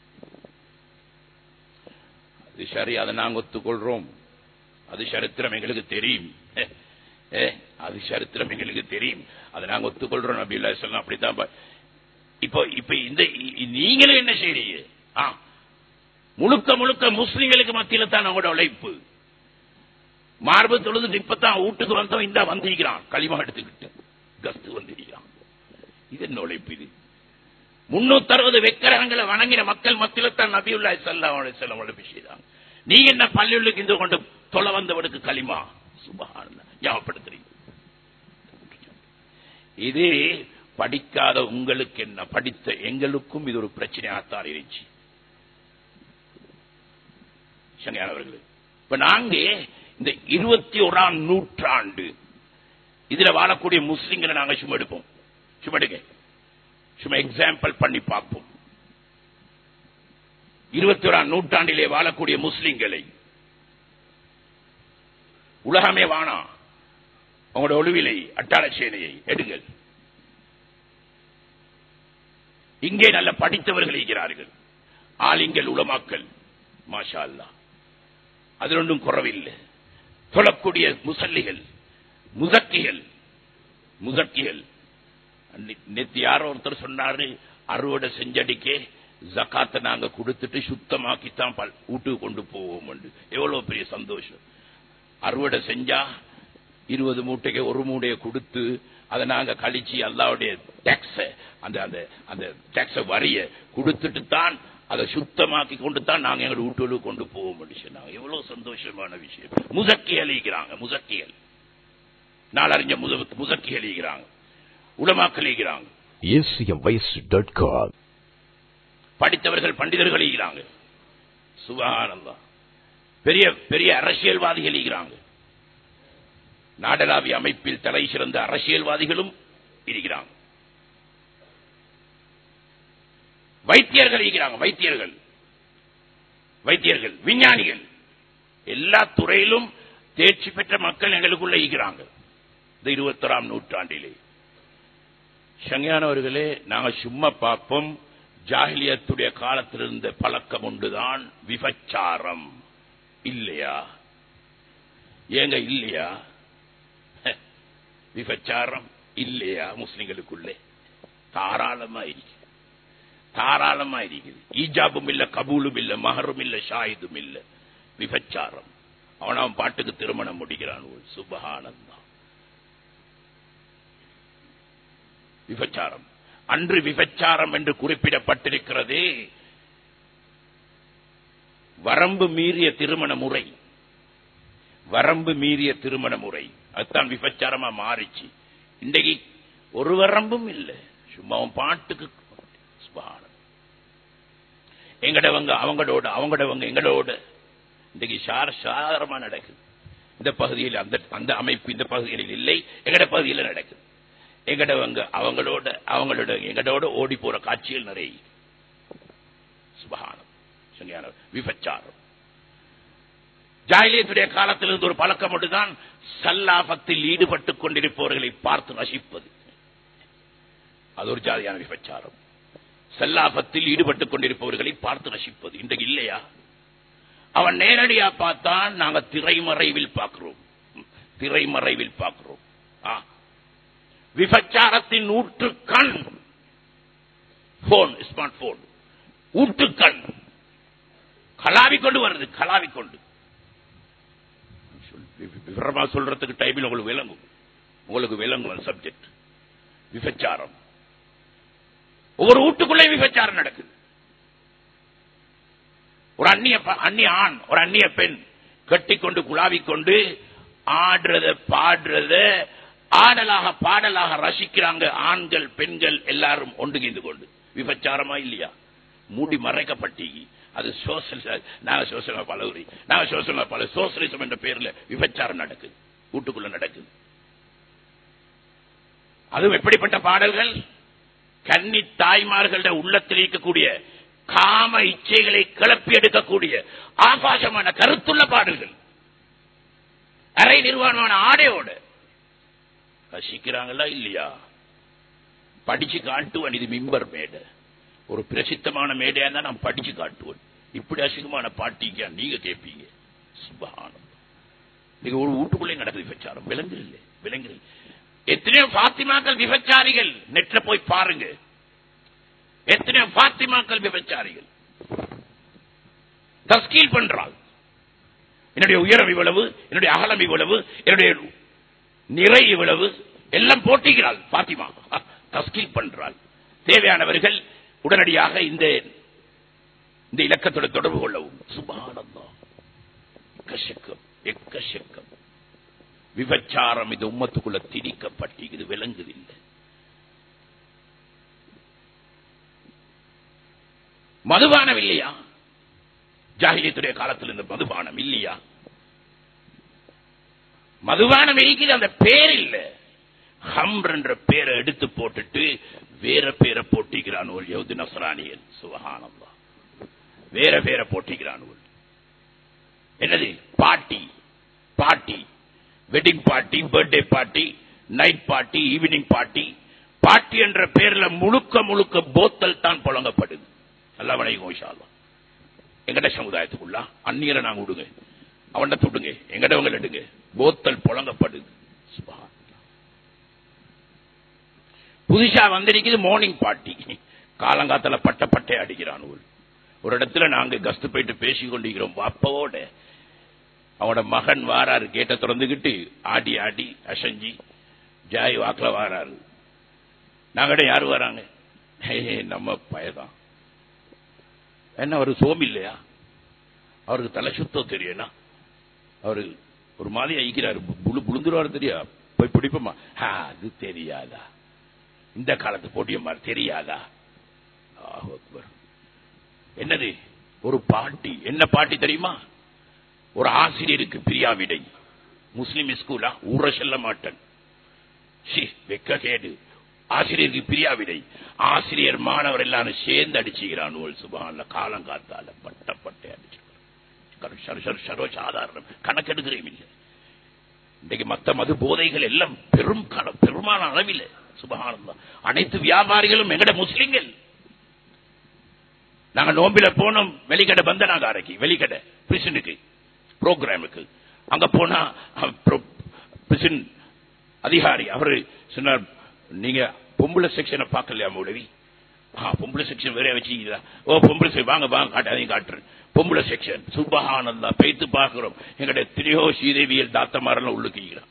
அது சரி அதை நாங்க ஒத்துக்கொள்றோம் அது சரித்திரம் எங்களுக்கு தெரியும் அது சரித்திரம் எங்களுக்கு தெரியும் அதை நாங்க ஒத்துக்கொள்றோம் நபி இல்லா சொல்லலாம் அப்படித்தான் இப்போ இப்ப இந்த நீங்களும் என்ன செய்றீங்க முழுக்க முழுக்க முஸ்லிம்களுக்கு மத்தியில தான் அவங்களோட உழைப்பு மார்பு தொழுது இப்பதான் வீட்டுக்கு வந்தோம் இந்த வந்திருக்கிறான் களிமா எடுத்துக்கிட்டு கஸ்து வந்திருக்கிறான் இது என்ன உழைப்பு இது முன்னூத்தி அறுபது வெக்கரங்களை வணங்கின மக்கள் மத்தியில தான் நபியுல்லா சல்லா செல்லம் உழைப்பு செய்தாங்க நீ என்ன பள்ளியுள்ளுக்கு இந்த கொண்டு தொலை வந்தவனுக்கு களிமா சுபகான ஞாபகப்படுத்துறீங்க இது படிக்காத உங்களுக்கு என்ன படித்த எங்களுக்கும் இது ஒரு பிரச்சனையாகத்தான் இருந்துச்சு அவர்கள் இப்ப நாங்க இந்த இருபத்தி ஓராம் நூற்றாண்டு இதுல வாழக்கூடிய முஸ்லிம்களை நாங்க சும்மா எடுப்போம் சும்மா எடுக்க சும்மா எக்ஸாம்பிள் பண்ணி பார்ப்போம் இருபத்தி ஓராம் நூற்றாண்டிலே வாழக்கூடிய முஸ்லிம்களை உலகமே வானா அவங்களோட ஒளிவிலை அட்டாள சேனையை எடுங்கள் இங்கே நல்ல படித்தவர்கள் இருக்கிறார்கள் ஆலிங்கள் உலமாக்கல் மாஷா அல்லா அதில் ஒன்றும் குறவில்லை தொழக்கூடிய முசல்லிகள் முசக்கிகள் முசக்கிகள் நேற்று யாரோ ஒருத்தர் சொன்னாரு அறுவடை செஞ்சடிக்கே ஜக்காத்தை நாங்க கொடுத்துட்டு சுத்தமாக்கித்தான் வீட்டுக்கு கொண்டு போவோம் எவ்வளவு பெரிய சந்தோஷம் அறுவடை செஞ்சா இருபது மூட்டைக்கு ஒரு மூட்டையை கொடுத்து அதை நாங்க கழிச்சு அல்லாவுடைய டேக்ஸ அந்த அந்த அந்த டேக்ஸ வரிய கொடுத்துட்டு தான் அதை சுத்தமாக்கி கொண்டு தான் நாங்க எங்க வீட்டுக்கு கொண்டு போவோம் சொன்னாங்க எவ்வளவு சந்தோஷமான விஷயம் முசக்கி அழிக்கிறாங்க முசக்கிகள் நாளறிஞ்ச முசக்கி அழிக்கிறாங்க உலமாக்கல் அழிக்கிறாங்க படித்தவர்கள் பண்டிதர்கள் அழிக்கிறாங்க சுகானந்தா பெரிய பெரிய அரசியல்வாதிகள் இருக்கிறாங்க நாடளாவிய அமைப்பில் தலை சிறந்த அரசியல்வாதிகளும் இருக்கிறாங்க வைத்தியர்கள் இருக்கிறாங்க வைத்தியர்கள் வைத்தியர்கள் விஞ்ஞானிகள் எல்லா துறையிலும் தேர்ச்சி பெற்ற மக்கள் எங்களுக்குள்ள இருக்கிறாங்க இந்த இருபத்தொராம் நூற்றாண்டிலே சங்கையானவர்களே நாங்க சும்மா பார்ப்போம் ஜாகிலியத்துடைய காலத்தில் இருந்த பழக்கம் உண்டுதான் விபச்சாரம் இல்லையா ஏங்க இல்லையா விபச்சாரம் இல்லையா முஸ்லிம்களுக்குள்ளே தாராளமா இருக்கு தாராளமா இருக்குது ஈஜாபும் இல்ல கபூலும் இல்ல மகரும் இல்ல ஷாயிதும் இல்ல விபச்சாரம் அவன் அவன் பாட்டுக்கு திருமணம் முடிக்கிறான் சுபகானந்தம் விபச்சாரம் அன்று விபச்சாரம் என்று குறிப்பிடப்பட்டிருக்கிறது வரம்பு மீறிய திருமண முறை வரம்பு மீறிய திருமண முறை அதுதான் விபச்சாரமா மாறிச்சு இன்றைக்கு ஒரு வரம்பும் இல்லை சும்மா அவன் பாட்டுக்கு எங்கடவங்க அவங்களோட அவங்களவங்க எங்களோட இன்றைக்கு சாதாரணமா நடக்குது இந்த பகுதியில் அந்த அந்த அமைப்பு இந்த பகுதியில் இல்லை எங்கட பகுதியில் நடக்குது எங்கடவங்க அவங்களோட அவங்களோட எங்கடோட ஓடி போற காட்சிகள் நிறைய சுபகானம் சரியான விபச்சாரம் ஜாயிலியத்துடைய காலத்திலிருந்து ஒரு பழக்கம் மட்டும்தான் சல்லாபத்தில் ஈடுபட்டுக் கொண்டிருப்பவர்களை பார்த்து ரசிப்பது அது ஒரு ஜாதியான விபச்சாரம் செல்லாபத்தில் ஈடுபட்டுக் கொண்டிருப்பவர்களை பார்த்து ரசிப்பது இன்றைக்கு இல்லையா அவன் நேரடியா பார்த்தான் நாங்க திரைமறைவில் பார்க்கிறோம் திரைமறைவில் பார்க்கிறோம் ஆ. விபச்சாரத்தின் ஊற்றுக்கண் போன் ஸ்மார்ட் போன் ஊற்றுக்கண் கலாவிக் கொண்டு வருது கலாவிக் கொண்டு சொல்- வி- விவரமா சொல்றதுக்கு டைமில் உங்களுக்கு விளங்கும் உங்களுக்கு விளங்கும் சப்ஜெக்ட் விபச்சாரம் ஒவ்வொரு வீட்டுக்குள்ளே விபச்சாரம் நடக்குது ஒரு அந்நிய ப- அந்நிய ஆண் ஒரு அந்நிய பெண் கட்டிக்கொண்டு குழாவிக் கொண்டு ஆடுறத பாடுறத ஆடலாக பாடலாக ரசிக்கிறாங்க ஆண்கள் பெண்கள் எல்லாரும் ஒன்றுகிந்து கொண்டு விபச்சாரமா இல்லையா மூடி மறைக்கப்பட்டி அது சோசல் நாங்க சோசல் பலவுரி நாங்க சோசல் பல சோசலிசம் என்ற பேர்ல விபச்சாரம் நடக்குது வீட்டுக்குள்ள நடக்குது அதுவும் எப்படிப்பட்ட பாடல்கள் கன்னி தாய்மார்கள உள்ளத்தில் இருக்கக்கூடிய காம இச்சைகளை கிளப்பி எடுக்கக்கூடிய ஆபாசமான கருத்துள்ள பாடல்கள் அரை நிர்வாணமான ஆடையோட ரசிக்கிறாங்களா இல்லையா படிச்சு காட்டுவன் இது மிம்பர் மேடை ஒரு பிரசித்தமான மேடையா இருந்தா நான் படிச்சு காட்டுவேன் இப்படி அசிங்கமான பாட்டிக்கா நீங்க கேட்பீங்க சுபஹானம் நீங்க ஒரு வீட்டுக்குள்ளே நடக்குது விபச்சாரம் விலங்கு இல்லை விலங்கு இல்லை எத்தனையோ பாத்திமாக்கள் விபச்சாரிகள் நெட்ல போய் பாருங்க எத்தனையோ பாத்திமாக்கள் விபச்சாரிகள் தஸ்கீல் பண்றாள் என்னுடைய உயரம் இவ்வளவு என்னுடைய அகலம் இவ்வளவு என்னுடைய நிறை இவ்வளவு எல்லாம் போட்டிக்கிறாள் பாத்திமா தஸ்கீல் பண்றாள் தேவையானவர்கள் உடனடியாக இந்த இந்த இலக்கத்தோட தொடர்பு கொள்ளவும் சுபானந்தம் எக்கச்சக்கம் எக்கச்சக்கம் விபச்சாரம் இது உம்மத்துக்குள்ள திணிக்கப்பட்டு இது விளங்குதில்லை மதுபானம் இல்லையா ஜாகிலியத்துடைய காலத்தில் இந்த மதுபானம் இல்லையா மதுபானம் இருக்குது அந்த பேர் இல்ல ஹம்ர் என்ற பேரை எடுத்து போட்டுட்டு வேற பேரை போட்டிக்கிறான் ஒரு யவுது நசரானியல் சுபஹானல்லா வேற பேரை போட்டிக்கிறான் என்னது party party wedding party birthday party night party evening party party என்ற பேர்ல முழுக்க முழுக்க போத்தல் தான் புழங்கப்படுது நல்லா வணக்கம் விஷாலம் எங்கட சமுதாயத்துக்குள்ள அந்நியரை நாங்க விடுங்க அவன்கிட்ட தொடுங்க எங்கடவங்க எடுங்க போத்தல் புழங்கப்படுது சுபஹானல்லாஹ். புதுசா வந்திருக்குது மார்னிங் பார்ட்டி காலங்காத்தால பட்ட பட்டை அடிக்கிறான் ஒரு. ஒரு இடத்துல நாங்க கஸ்து போயிட்டு பேசி கொண்டிருக்கிறோம் அப்பவோட அவனோட மகன் வாராரு கேட்ட திறந்துகிட்டு ஆடி ஆடி அசஞ்சி ஜாய் வாக்குல வாராரு நாங்கட யாரு வராங்க "ஹே, நம்ம பயதான் என்ன அவரு சோம் இல்லையா அவருக்கு தலை சுத்தம் தெரியும்னா அவரு ஒரு மாதிரி ஐக்கிறாரு புழு புழுந்துருவாரு தெரியா போய் பிடிப்போமா "ஆ, அது தெரியாதா இந்த காலத்து போட்டிய மாதிரி தெரியாதா ஆஹ் அக்பர். என்னது ஒரு பாட்டி என்ன பாட்டி தெரியுமா ஒரு ஆசிரியருக்கு பிரியாவிடை முஸ்லிம் ஸ்கூலா ஊற செல்ல மாட்டேன் சி, வெக்க கேடு ஆசிரியருக்கு பிரியாவிடை ஆசிரியர் மாணவர் எல்லாரும் சேர்ந்து அடிச்சுக்கிறான் சுபான்ல காலம் காத்தால பட்ட பட்டை அடிச்சு சர்வசாதாரணம் கணக்கெடுக்கிறேன் இல்லை இன்றைக்கு மத்த மது போதைகள் எல்லாம் பெரும் கண பெருமான அளவில் சுபகானந்தம் அனைத்து வியாபாரிகளும் எங்கட முஸ்லிம்கள் நாங்க நோம்பில போனோம் வெளிக்கடை பந்தனாகாரைக்கு வெளிக்கடை பிரிசனுக்கு ப்ரோக்ராமுக்கு அங்க போனா பிரிசன் அதிகாரி அவரு சொன்னார் நீங்க பொம்பளை செக்ஷனை பார்க்கலையா மௌலவி ஆ பொம்பளை செக்ஷன் வேற வச்சுக்கிறா ஓ பொம்பளை செக்ஷன் வாங்க வாங்க காட்டாதையும் காட்டுறேன் பொம்பளை செக்ஷன் சுபஹானந்தா பெய்த்து பார்க்கிறோம் எங்கட திரியோ ஸ்ரீதேவியல் தாத்தமாரெல்லாம் உள்ளுக்கிறான்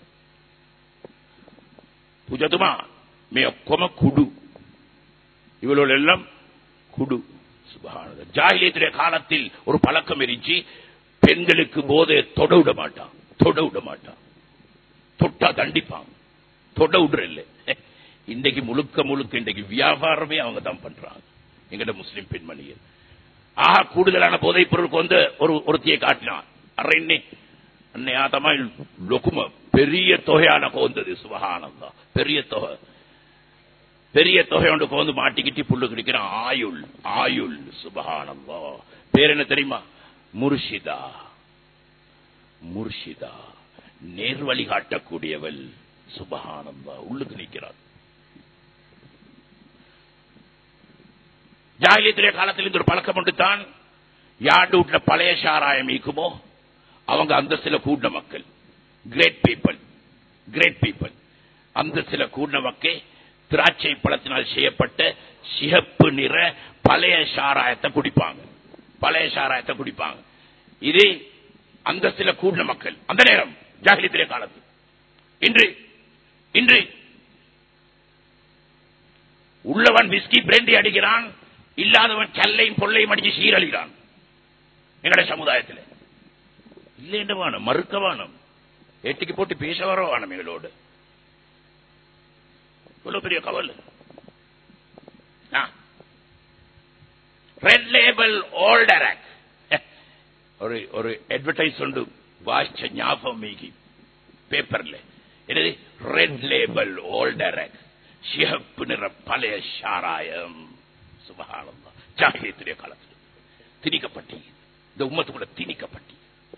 புஜதுமா மே கொம குடு இவளோட எல்லாம் குடு சுபஹானந்தா ஜாகிலியத்துடைய காலத்தில் ஒரு பழக்கம் இருந்துச்சு பெண்களுக்கு போதை தொட விட மாட்டான் தொட விட மாட்டான் தொட்டா தண்டிப்பான் தொட விடுற இல்லை இன்றைக்கு முழுக்க முழுக்க இன்றைக்கு வியாபாரமே அவங்க தான் பண்றாங்க எங்கட முஸ்லிம் பெண்மணிகள் ஆக கூடுதலான போதைப் பொருளுக்கு வந்து ஒரு ஒருத்தியை காட்டினான் அரைன்னே அன்னை ஆதமா லொக்கும பெரிய தொகையான கோந்தது சுபகானந்தா பெரிய தொகை பெரிய தொகை ஒன்று கோந்து மாட்டிக்கிட்டு புல்லு கிடைக்கிறான் ஆயுள் ஆயுள் சுபகானந்தா பேர் என்ன தெரியுமா முர்ஷிதா முர்ஷிதா நேர்வழி காட்டக்கூடியவள் சுபகானந்தா உள்ளுக்கு நிற்கிறாள் ஜாகிலியத்திலே காலத்தில் இருந்து ஒரு பழக்கம் உண்டு தான் யார் வீட்டுல பழைய சாராயம் ஈக்குமோ அவங்க அந்த சில கூடின மக்கள் கிரேட் பீப்பிள் கிரேட் பீப்பிள் அந்த சில கூடின மக்கள் திராட்சை பழத்தினால் செய்யப்பட்ட சிகப்பு நிற பழைய சாராயத்தை குடிப்பாங்க பழைய சாராயத்தை குடிப்பாங்க இது அந்த சில கூடின மக்கள் அந்த நேரம் ஜாகிலியத்திலே காலத்தில் இன்று இன்று உள்ளவன் விஸ்கி பிரெண்டி அடிக்கிறான் இல்லாதவன் கல்லையும் பொல்லையும் அடிச்சு சீரழிகிறான் எங்களுடைய சமுதாயத்தில் இல்லை என்று வானம் மறுக்க வானம் ஏட்டிக்கு போட்டு பேச வர வானம் எங்களோடு இவ்வளவு பெரிய கவல் ரெட் லேபிள் ஓல்டராக் ஒரு ஒரு அட்வர்டைஸ் உண்டு வாசிச்ச ஞாபகம் மீகி பேப்பர்ல என்னது ரெட் லேபிள் ஓல்டராக் சிகப்பு நிற பழைய சாராயம் சுபகானந்தா ஜாகியத்துடைய காலத்தில் திணிக்கப்பட்டி இந்த உம்மத்துக்குள்ள திணிக்கப்பட்டி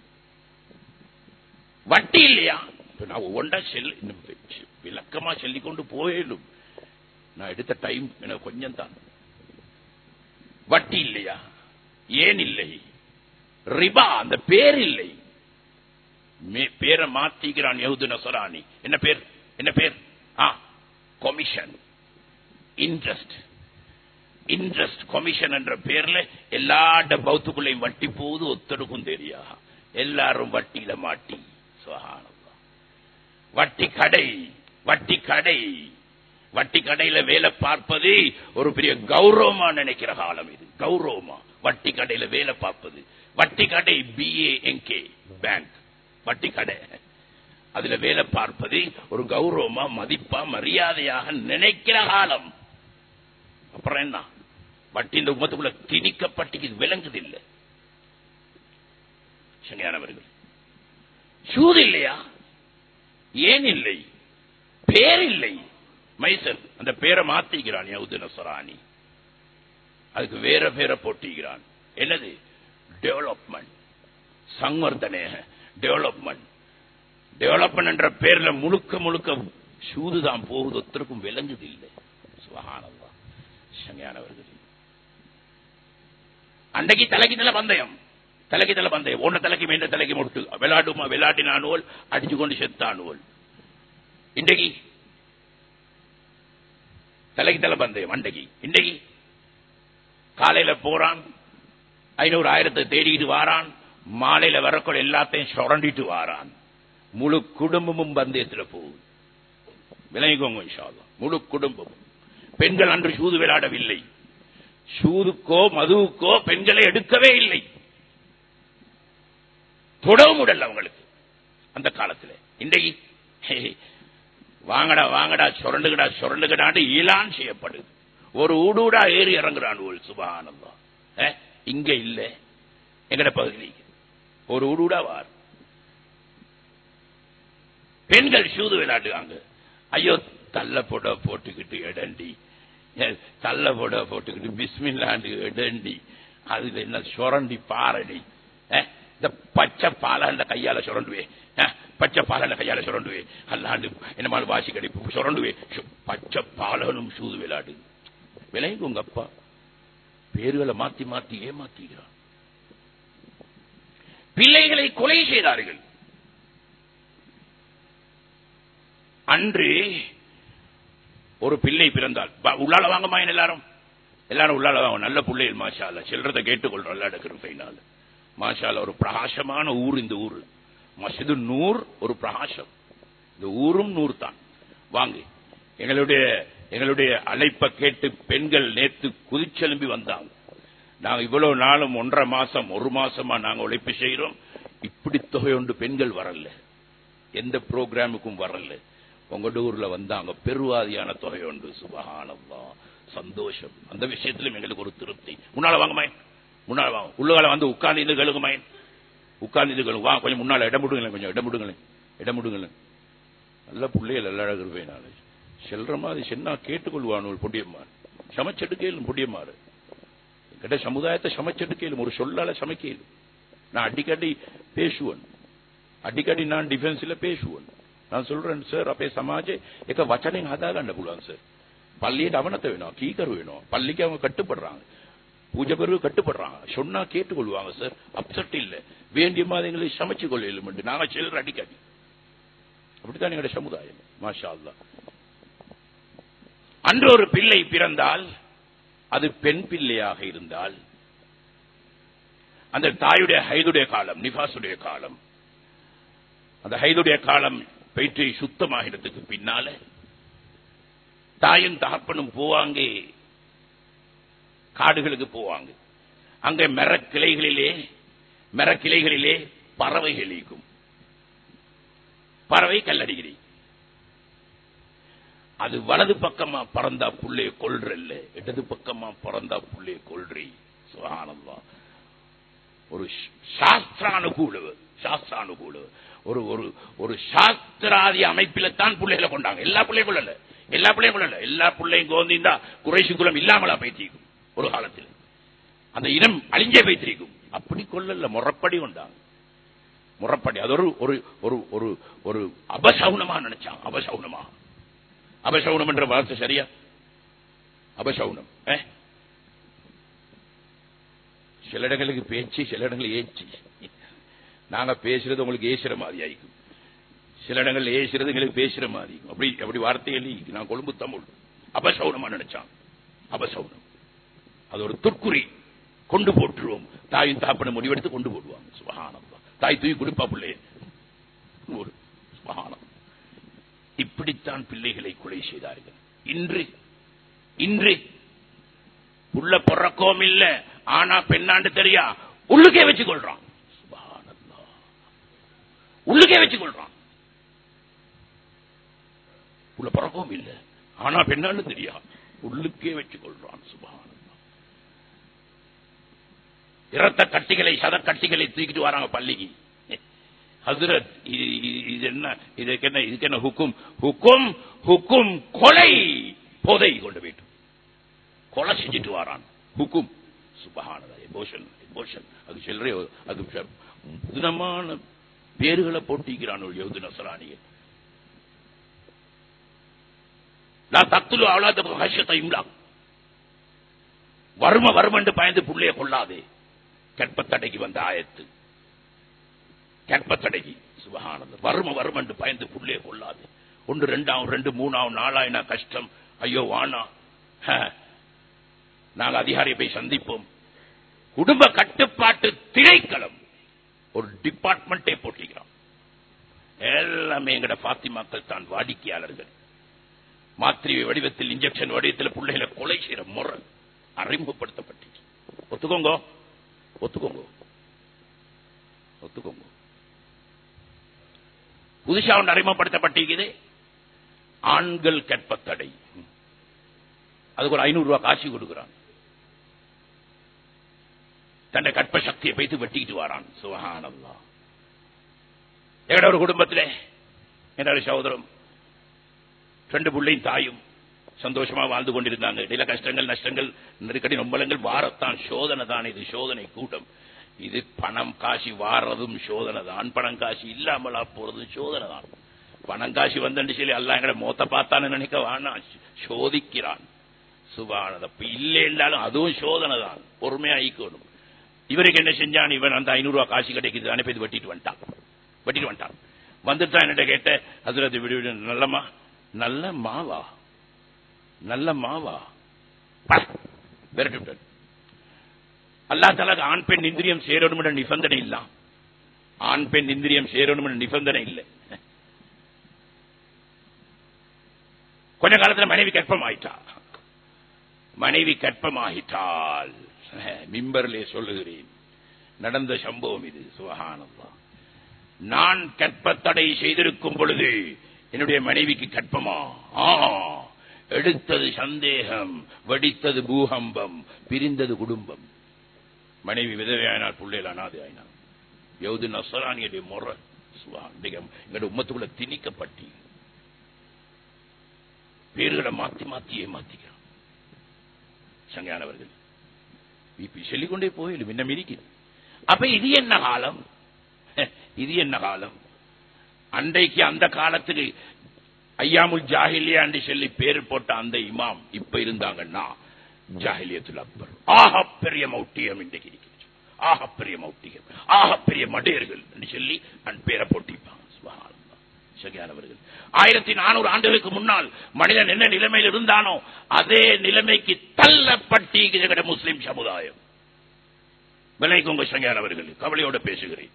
வட்டி இல்லையா இப்ப நான் ஒவ்வொன்றா செல் இன்னும் விளக்கமா சொல்லிக் கொண்டு போயிடும் நான் எடுத்த டைம் எனக்கு கொஞ்சம் தான் வட்டி இல்லையா ஏன் இல்லை ரிபா அந்த பேர் இல்லை மே- பேரை மாத்திக்கிறான் யகுது நசராணி என்ன பேர் என்ன பேர் ஆ கமிஷன் இன்ட்ரெஸ்ட் இன்ட்ரெஸ்ட் கமிஷன் என்ற பேர்ல எல்லா பௌத்துக்குள்ளையும் வட்டி போகுது ஒத்தருக்கும் தெரியா எல்லாரும் வட்டியில மாட்டி சுகானந்தம் வட்டி கடை வட்டி கடை வட்டி கடையில வேலை பார்ப்பது ஒரு பெரிய கௌரவமா நினைக்கிற காலம் இது கௌரவமா வட்டி கடையில வேலை பார்ப்பது வட்டி கடை பிஏ என்கே பேங்க் வட்டி கடை அதுல வேலை பார்ப்பது ஒரு கௌரவமா மதிப்பா மரியாதையாக நினைக்கிற காலம் அப்புறம் என்ன வட்டி இந்த உமத்துக்குள்ள திணிக்கப்பட்டு விளங்குது இல்லை சனியானவர்கள் சூது இல்லையா ஏன் இல்லை பேர் இல்லை மைசர் அந்த பேரை மாத்திக்கிறான் யவுது நசராணி அதுக்கு வேற பேரை போட்டிக்கிறான் என்னது டெவலப்மெண்ட் சங்வர்தனே டெவலப்மெண்ட் டெவலப்மெண்ட் என்ற பேர்ல முழுக்க முழுக்க சூதுதான் போகுது ஒருத்தருக்கும் விளங்குது இல்லை சுகானந்தா சங்கையானவர்கள் அன்றைக்கு தலைக்கு தலை பந்தயம் தலைக்கு தலை பந்தயம் ஒன்ன தலைக்கு மேல தலைக்கு முட்டு விளையாடுமா விளையாட்டினானுவல் அடிச்சு கொண்டு செத்தானுவல் இன்றைக்கு தலைக்கு தலை பந்தயம் அன்றைக்கு இன்றைக்கு காலையில போறான் ஐநூறு ஆயிரத்தை தேடிட்டு வாரான் மாலையில வரக்கூட எல்லாத்தையும் சுரண்டிட்டு வாரான் முழு குடும்பமும் பந்தயத்துல போகுது விளங்கிக்கோங்க இன்ஷா அல்லாஹ். முழு குடும்பமும் பெண்கள் அன்று சூது விளையாடவில்லை சூதுக்கோ மதுவுக்கோ பெண்களை எடுக்கவே இல்லை தொடவும் விடல அவங்களுக்கு அந்த காலத்துல இன்றைக்கு ஹே, வாங்கடா வாங்கடா சுரண்டுகடா சுரண்டுகடாண்டு ஈலான் செய்யப்படுது ஒரு ஊடூடா ஏறி இறங்குறான் ஒரு சுபானந்தம் இங்க இல்ல எங்கட பகுதியில் ஒரு ஊடூடா வார் பெண்கள் சூது விளையாடுவாங்க ஐயோ தள்ள போட போட்டுக்கிட்டு இடண்டி தள்ள போட போட்டுக்கிட்டு பிஸ்மில்லாண்டு இடண்டி அதுல என்ன சுரண்டி பாரடி அஹ், இந்த பச்சை பாலாண்ட கையால சுரண்டுவே அஹ், பச்சை பாலாண்ட கையால சுரண்டுவே அல்லாண்டு என்னமாலும் வாசி கிடைப்பு சுரண்டுவே சு, பச்சை பாலனும் சூது விளையாடு விளையுங்க உங்க அப்பா பேர்களை மாத்தி மாத்தி ஏமாத்திக்கிறான் பிள்ளைகளை கொலை செய்தார்கள் அன்று ஒரு பிள்ளை பிறந்தால் பா- உள்ளால வாங்கம்மா எல்லாரும் எல்லாரும் உள்ளால வாங்க நல்ல பிள்ளைகள் மாஷால சில்லறதை கேட்டுக்கொள்றோம் எல்லா கிருப்பையினால மாஷால ஒரு பிரகாசமான ஊர் இந்த ஊர் மசிது நூர் ஒரு பிரகாசம் இந்த ஊரும் நூர் தான் வாங்க எங்களுடைய எங்களுடைய அழைப்பை கேட்டு பெண்கள் நேத்து குதிச்செலும்பி வந்தாங்க நாங்க இவ்வளவு நாளும் ஒன்றரை மாசம் ஒரு மாசமா நாங்க உழைப்பு செய்யறோம் இப்படி தொகை ஒன்று பெண்கள் வரல எந்த ப்ரோக்ராமுக்கும் வரல உங்க ஊர்ல வந்தாங்க பெருவாதியான தொகை உண்டு சுபகானல்லா சந்தோஷம் அந்த விஷயத்திலும் எங்களுக்கு ஒரு திருப்தி முன்னால வாங்க மயன் முன்னால வாங்க உள்ளகால வந்து உட்கார்ந்து இருந்து கேளுங்க மயன் உட்கார்ந்து இருந்து கேளுங்க வாங்க கொஞ்சம் முன்னால இடம் விடுங்களேன் கொஞ்சம் இடம் விடுங்களேன் இடம் விடுங்களேன் நல்ல பிள்ளைகள் எல்லா இருப்பேன் நாளை செல்ற மாதிரி சென்னா கேட்டுக்கொள்வானு பொடியம்மார் சமைச்செடுக்கலும் பொடியம்மாறு என்கிட்ட சமுதாயத்தை சமைச்செடுக்கலும் ஒரு சொல்லால சமைக்கலும் நான் அடிக்கடி பேசுவேன் අඩිකඩි நான் ඩිෆෙන්ස්ல பேசுவேன் நான் சொல்றேன் சார் අපේ සමාජයේ එක වචනෙන් හදාගන්න පුළුවන් சார் பள்ளிයට අවනත වෙනවා කීකරු වෙනවා பள்ளிக்கு அவங்க கட்டுப்படுறாங்க பூஜை பிறகு கட்டுப்படுறாங்க சொன்னா கேட்டுக்கொள்வாங்க சார் அப்செட் இல்ல வேண்டிய மாதிரிகளை சமைச்சு கொள்ள நாங்க சிலர் அடிக்காடி அப்படித்தான் எங்களுடைய சமுதாயம் மாஷா அல்லா அன்று ஒரு பிள்ளை பிறந்தால் அது பெண் பிள்ளையாக இருந்தால் அந்த தாயுடைய ஹைதுடைய காலம் நிபாசுடைய காலம் அந்த ஹைதுடைய காலம் பெற்று சுத்தமாகிறதுக்கு பின்னால தாயும் தகப்பனும் போவாங்க காடுகளுக்கு போவாங்க அங்க மரக்கிளைகளிலே மரக்கிளைகளிலே பறவைகள் இருக்கும் பறவை கல்லடிகிறி அது வலது பக்கமா பறந்தா புள்ளைய கொள்றல்ல இடது பக்கமா பறந்தா புள்ளைய கொள்றி சுகானந்தா ஒரு சாஸ்திரானுகூல சாஸ்திரானுகூல ஒரு ஒரு ஒரு சாஸ்திராதி அமைப்பில தான் பிள்ளைகளை கொண்டாங்க எல்லா பிள்ளையும் கொள்ளல எல்லா பிள்ளையும் கொள்ளல எல்லா பிள்ளையும் கோந்திந்தா குறைசி குலம் இல்லாமலா பைத்திருக்கும் ஒரு காலத்தில் அந்த இனம் அழிஞ்சே வைத்திருக்கும் அப்படி கொள்ளல முறப்படி கொண்டாங்க முறப்படி அது ஒரு ஒரு ஒரு ஒரு ஒரு அபசவுனமா நினைச்சாங்க அபசவுனமா அபசவுனம் என்ற வார்த்தை சரியா அபசவுனம் சில இடங்களுக்கு பேச்சு சில இடங்கள் ஏச்சு நாங்க பேசுறது உங்களுக்கு ஏசுற மாதிரி ஆயிக்கும் சில இடங்கள் ஏசுறது எங்களுக்கு பேசுற மாதிரி அப்படி அப்படி வார்த்தைகள் நான் கொழும்பு தமிழ் அபசவுனமா நினைச்சான் அபசவுனம் அது ஒரு துர்க்குறி கொண்டு போட்டுருவோம் தாயும் தாப்பனை முடிவெடுத்து கொண்டு போடுவாங்க சுபகானம் தாய் தூய் கொடுப்பா பிள்ளைய ஒரு சுபகானம் இப்படித்தான் பிள்ளைகளை கொலை செய்தார்கள் இன்று இன்று உள்ள பிறக்கவும் இல்ல ஆனா பெண்ணாண்டு தெரியா உள்ளுக்கே வச்சு கொள்றான் உள்ளுக்கே வச்சு கொள்றான் உள்ள பிறக்கவும் இல்ல ஆனா பெண்ணாண்டு தெரியா உள்ளுக்கே வச்சு கொள்றான் சுபான இரத்த கட்டிகளை சத கட்டிகளை தூக்கிட்டு வராங்க பள்ளிக்கு ஹசரத் இது என்ன இதுக்கு என்ன இதுக்கு என்ன ஹுக்கும் ஹுக்கும் ஹுக்கும் கொலை போதை கொண்டு போயிட்டு கொலை செஞ்சுட்டு வரான் ஹுக்கும் சுபகானதா எமோஷன் எமோஷன் அது சில்லறை அது புதினமான பேர்களை போட்டிக்கிறான் யகுது நசராணிய நான் தத்துலு அவ்வளவு ஹஷத்தையும் வறும வறுமண்டு பயந்து புள்ளைய கொள்ளாதே கற்பத்தடைக்கு வந்த ஆயத்து கற்பத்தடைக்கு சுபகானந்த வறும வறுமண்டு பயந்து புள்ளே கொள்ளாது ஒன்று ரெண்டாவும் ரெண்டு மூணாவும் நாலாயினா கஷ்டம் ஐயோ வானா நாங்கள் அதிகாரியை போய் சந்திப்போம் குடும்ப கட்டுப்பாட்டு திரைக்களம் ஒரு டிபார்ட்மெண்டே போட்டிக்கிறோம் எல்லாமே எங்கட பாத்திமாக்கள் தான் வாடிக்கையாளர்கள் மாத்திரை வடிவத்தில் இன்ஜெக்ஷன் வடிவத்தில் பிள்ளைகளை கொலை செய்யற முறை அறிமுகப்படுத்தப்பட்டு ஒத்துக்கோங்க ஒத்துக்கோங்க ஒத்துக்கோங்க புதுசா ஒன்று அறிமுகப்படுத்தப்பட்டிருக்குது ஆண்கள் கற்பத்தடை அதுக்கு ஒரு ஐநூறு ரூபாய் காசு கொடுக்கிறான் தன்னை கற்ப சக்தியை வைத்து வெட்டிக்கிட்டு வரான் சுகானல்லா எங்கட ஒரு குடும்பத்திலே என்னோட சகோதரம் ரெண்டு பிள்ளையும் தாயும் சந்தோஷமா வாழ்ந்து கொண்டிருந்தாங்க இடையில கஷ்டங்கள் நஷ்டங்கள் நெருக்கடி நொம்பலங்கள் வாரத்தான் சோதனை தான் இது சோதனை கூட்டம் இது பணம் காசி வாரதும் சோதனை தான் பணம் காசி இல்லாமலா போறதும் சோதனை தான் பணம் காசி வந்து சொல்லி எல்லாம் எங்கட மோத்த பார்த்தான்னு நினைக்க வேணா சோதிக்கிறான் சுபானத இல்லை என்றாலும் அதுவும் சோதனை தான் பொறுமையா ஈக்கணும் இவருக்கு என்ன செஞ்சான் இவன் அந்த ஐநூறு ரூபாய் காசு கிடைக்குது அனுப்பி வெட்டிட்டு வந்துட்டான் வெட்டிட்டு வந்துட்டான் வந்துட்டு தான் என்னட்ட கேட்ட அதுல விடு விடு நல்லமா நல்ல மாவா நல்ல மாவா விரட்டு அல்லா தலாக்கு ஆண் பெண் இந்திரியம் சேரணும் என்ற நிபந்தனை இல்ல ஆண் பெண் இந்திரியம் சேரணும் என்ற நிபந்தனை இல்லை கொஞ்ச காலத்துல மனைவி கற்பமாயிட்டா மனைவி கற்பமாகிட்டால் மிம்பர்லே சொல்லுகிறேன் நடந்த சம்பவம் இது சுகானந்தா நான் கற்பத்தடை செய்திருக்கும் பொழுது என்னுடைய மனைவிக்கு கற்பமா ஆ எடுத்தது சந்தேகம் வடித்தது பூகம்பம் பிரிந்தது குடும்பம் மனைவி விதவையானால் பிள்ளைகள் அனாதை ஆயினார் எவது நசராணியுடைய முறை எங்களுடைய உம்மத்துக்குள்ள திணிக்கப்பட்டி பேர்களை மாத்தி மாத்தியே மாத்திக்கிறான் சங்கையானவர்கள் இப்ப சொல்லிக்கொண்டே போயிடும் இன்னும் இருக்குது அப்ப இது என்ன காலம் இது என்ன காலம் அன்றைக்கு அந்த காலத்துக்கு ஐயாமுல் ஜாஹிலியா என்று சொல்லி பேர் போட்ட அந்த இமாம் இப்ப இருந்தாங்கன்னா ஜாஹிலியத்துல அக்பர் ஆக பெரிய மௌட்டியம் இன்றைக்கு இருக்கிறது ஆகப்பெரிய மௌட்டியம் ஆகப்பெரிய மடையர்கள் என்று சொல்லி நான் பேரை போட்டிப்பான் சுபஹானல்லாஹ். சரியானவர்கள் ஆயிரத்தி நானூறு ஆண்டுகளுக்கு முன்னால் மனிதன் என்ன நிலைமையில் இருந்தானோ அதே நிலைமைக்கு தள்ளப்பட்டி எங்கட முஸ்லிம் சமுதாயம் விலைக்குங்க சரியானவர்கள் கவலையோட பேசுகிறேன்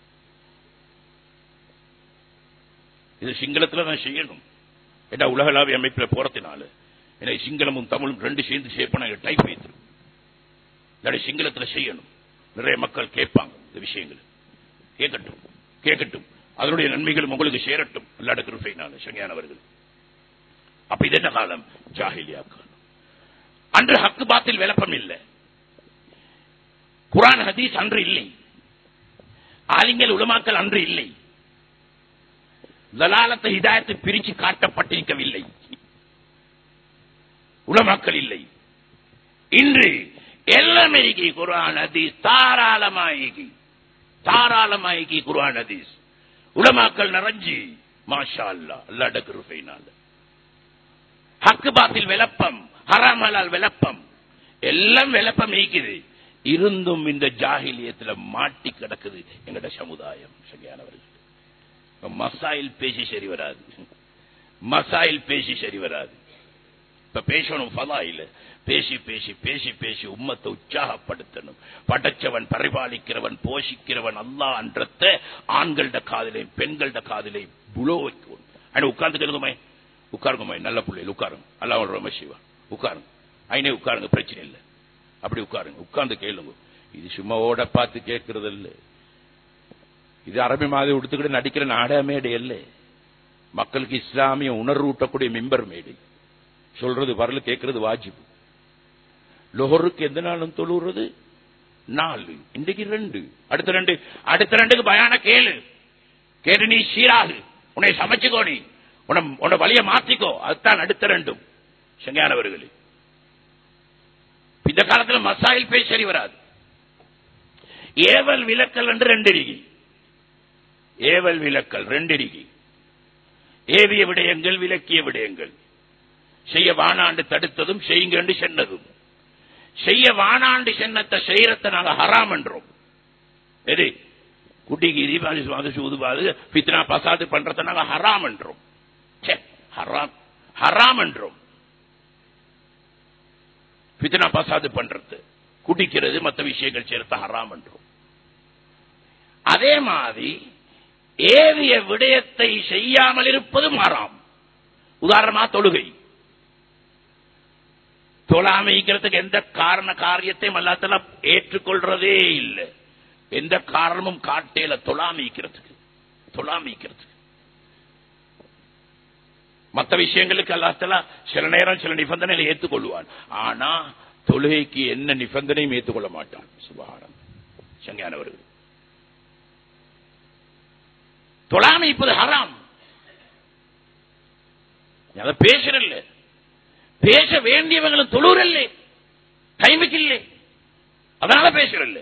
இது சிங்களத்துல தான் செய்யணும் ஏன்னா உலகளாவிய அமைப்பில் போறதுனால எனக்கு சிங்களமும் தமிழும் ரெண்டு சேர்ந்து சேர்ப்பன டைப் வைத்திரும் இல்லாட்டி சிங்களத்துல செய்யணும் நிறைய மக்கள் கேட்பாங்க இந்த விஷயங்கள் கேட்கட்டும் கேட்கட்டும் அதனுடைய நன்மைகளும் உங்களுக்கு சேரட்டும் அல்லாட கிருப்பைனால சங்கையானவர்கள் அப்ப இது என்ன காலம் ஜாஹிலியா காலம் அன்று ஹக்கு பாத்தில் விளப்பம் இல்லை குரான் ஹதீஸ் அன்று இல்லை ஆலிங்கள் உலமாக்கள் அன்று இல்லை தலாலத்தை ஹிதாயத்தை பிரிச்சு காட்டப்பட்டிருக்கவில்லை உலமாக்கள் இல்லை இன்று எல்லாமே குரான் ஹதீஸ் தாராளமாயகி தாராளமாயகி குரான் ஹதீஸ் உலமாக்கள் நிறைஞ்சி மாஷா அல்லா அல்லாட கிருபையினால ஹக்கு பாத்தில் விளப்பம் ஹராமலால் விளப்பம் எல்லாம் விளப்பம் நீக்குது இருந்தும் இந்த ஜாகிலியத்துல மாட்டி கிடக்குது எங்கட சமுதாயம் சரியானவர்கள் மசாயில் பேசி சரி வராது மசாயில் பேசி சரி வராது இப்ப பேசணும் ஃபலா இல்ல பேசி பேசி பேசி பேசி உம்மத்தை உற்சாகப்படுத்தணும் படைச்சவன் பரிபாலிக்கிறவன் போஷிக்கிறவன் அல்லா அன்றத்த ஆண்களோட காதலை பெண்களோட காதலை புலோ வைக்கணும் அண்ட் உட்கார்ந்து கேளுங்கமே உட்காருங்கம்மா நல்ல பிள்ளைகள் உட்காருங்க அல்லா ரொம்ப சிவா உட்காருங்க ஐனே உட்காருங்க பிரச்சனை இல்லை அப்படி உட்காருங்க உட்கார்ந்து கேளுங்க இது சும்மா ஓட பார்த்து கேட்கறது இல்ல இது அரபி மாதிரி உடுத்துக்கிட்டு நடிக்கிற நாடக மேடை இல்ல மக்களுக்கு இஸ்லாமிய உணர்வு ஊட்டக்கூடிய மெம்பர் மேடை சொல்றது வரல கேட்கறது வாஜிபு லொஹருக்கு எந்த நாளும் தொழுறது நாலு இன்றைக்கு ரெண்டு அடுத்த ரெண்டு அடுத்த ரெண்டுக்கு பயான கேளு கேட்டு நீ சீராகு உன்னை சமைச்சுக்கோ நீ உன உன்னை வழிய மாத்திக்கோ அதுதான் அடுத்த ரெண்டும் செங்கானவர்களே இந்த காலத்துல மசாயில் பேய் சரி வராது ஏவல் விலக்கல் என்று ரெண்டு இறுகி ஏவல் விலக்கல் ரெண்டு இறுகி ஏவிய விடயங்கள் விலக்கிய விடயங்கள் செய்ய வானாண்டு தடுத்ததும் செய்யுங்க சென்னதும் செய்ய வானாண்டு சென்னத்தை செய்யறத நாங்க ஹராம் என்றோம் எது குட்டிக்கு தீபாவளி சூதுபாது பித்னா பசாது பண்றத நாங்க ஹராம் என்றோம் ச்சே, ஹராம் ஹராம் என்றோம் பித்னா பசாது பண்றது குடிக்கிறது மற்ற விஷயங்கள் சேர்த்த ஹராம் என்றும் அதே மாதிரி ஏவிய விடயத்தை செய்யாமல் இருப்பதும் ஹராம் உதாரணமா தொழுகை தொழாமைக்கிறதுக்கு எந்த காரண காரியத்தையும் அல்லாத்தல ஏற்றுக்கொள்றதே இல்லை எந்த காரணமும் காட்டேல தொழாமைக்கிறதுக்கு தொழாமைக்கிறதுக்கு மற்ற விஷயங்களுக்கு அல்லாத்தலா சில நேரம் சில நிபந்தனைகளை ஏற்றுக்கொள்வான் ஆனா தொழுகைக்கு என்ன நிபந்தனையும் ஏற்றுக்கொள்ள மாட்டான் சுபகானம் சங்கானவர்கள் தொழாமை இப்போது ஹராம் அதை பேசுறல்ல பேச வேண்டியவங்களும் தொழுறல்ல டைமுக்கு இல்லை அதனால பேசுறல்ல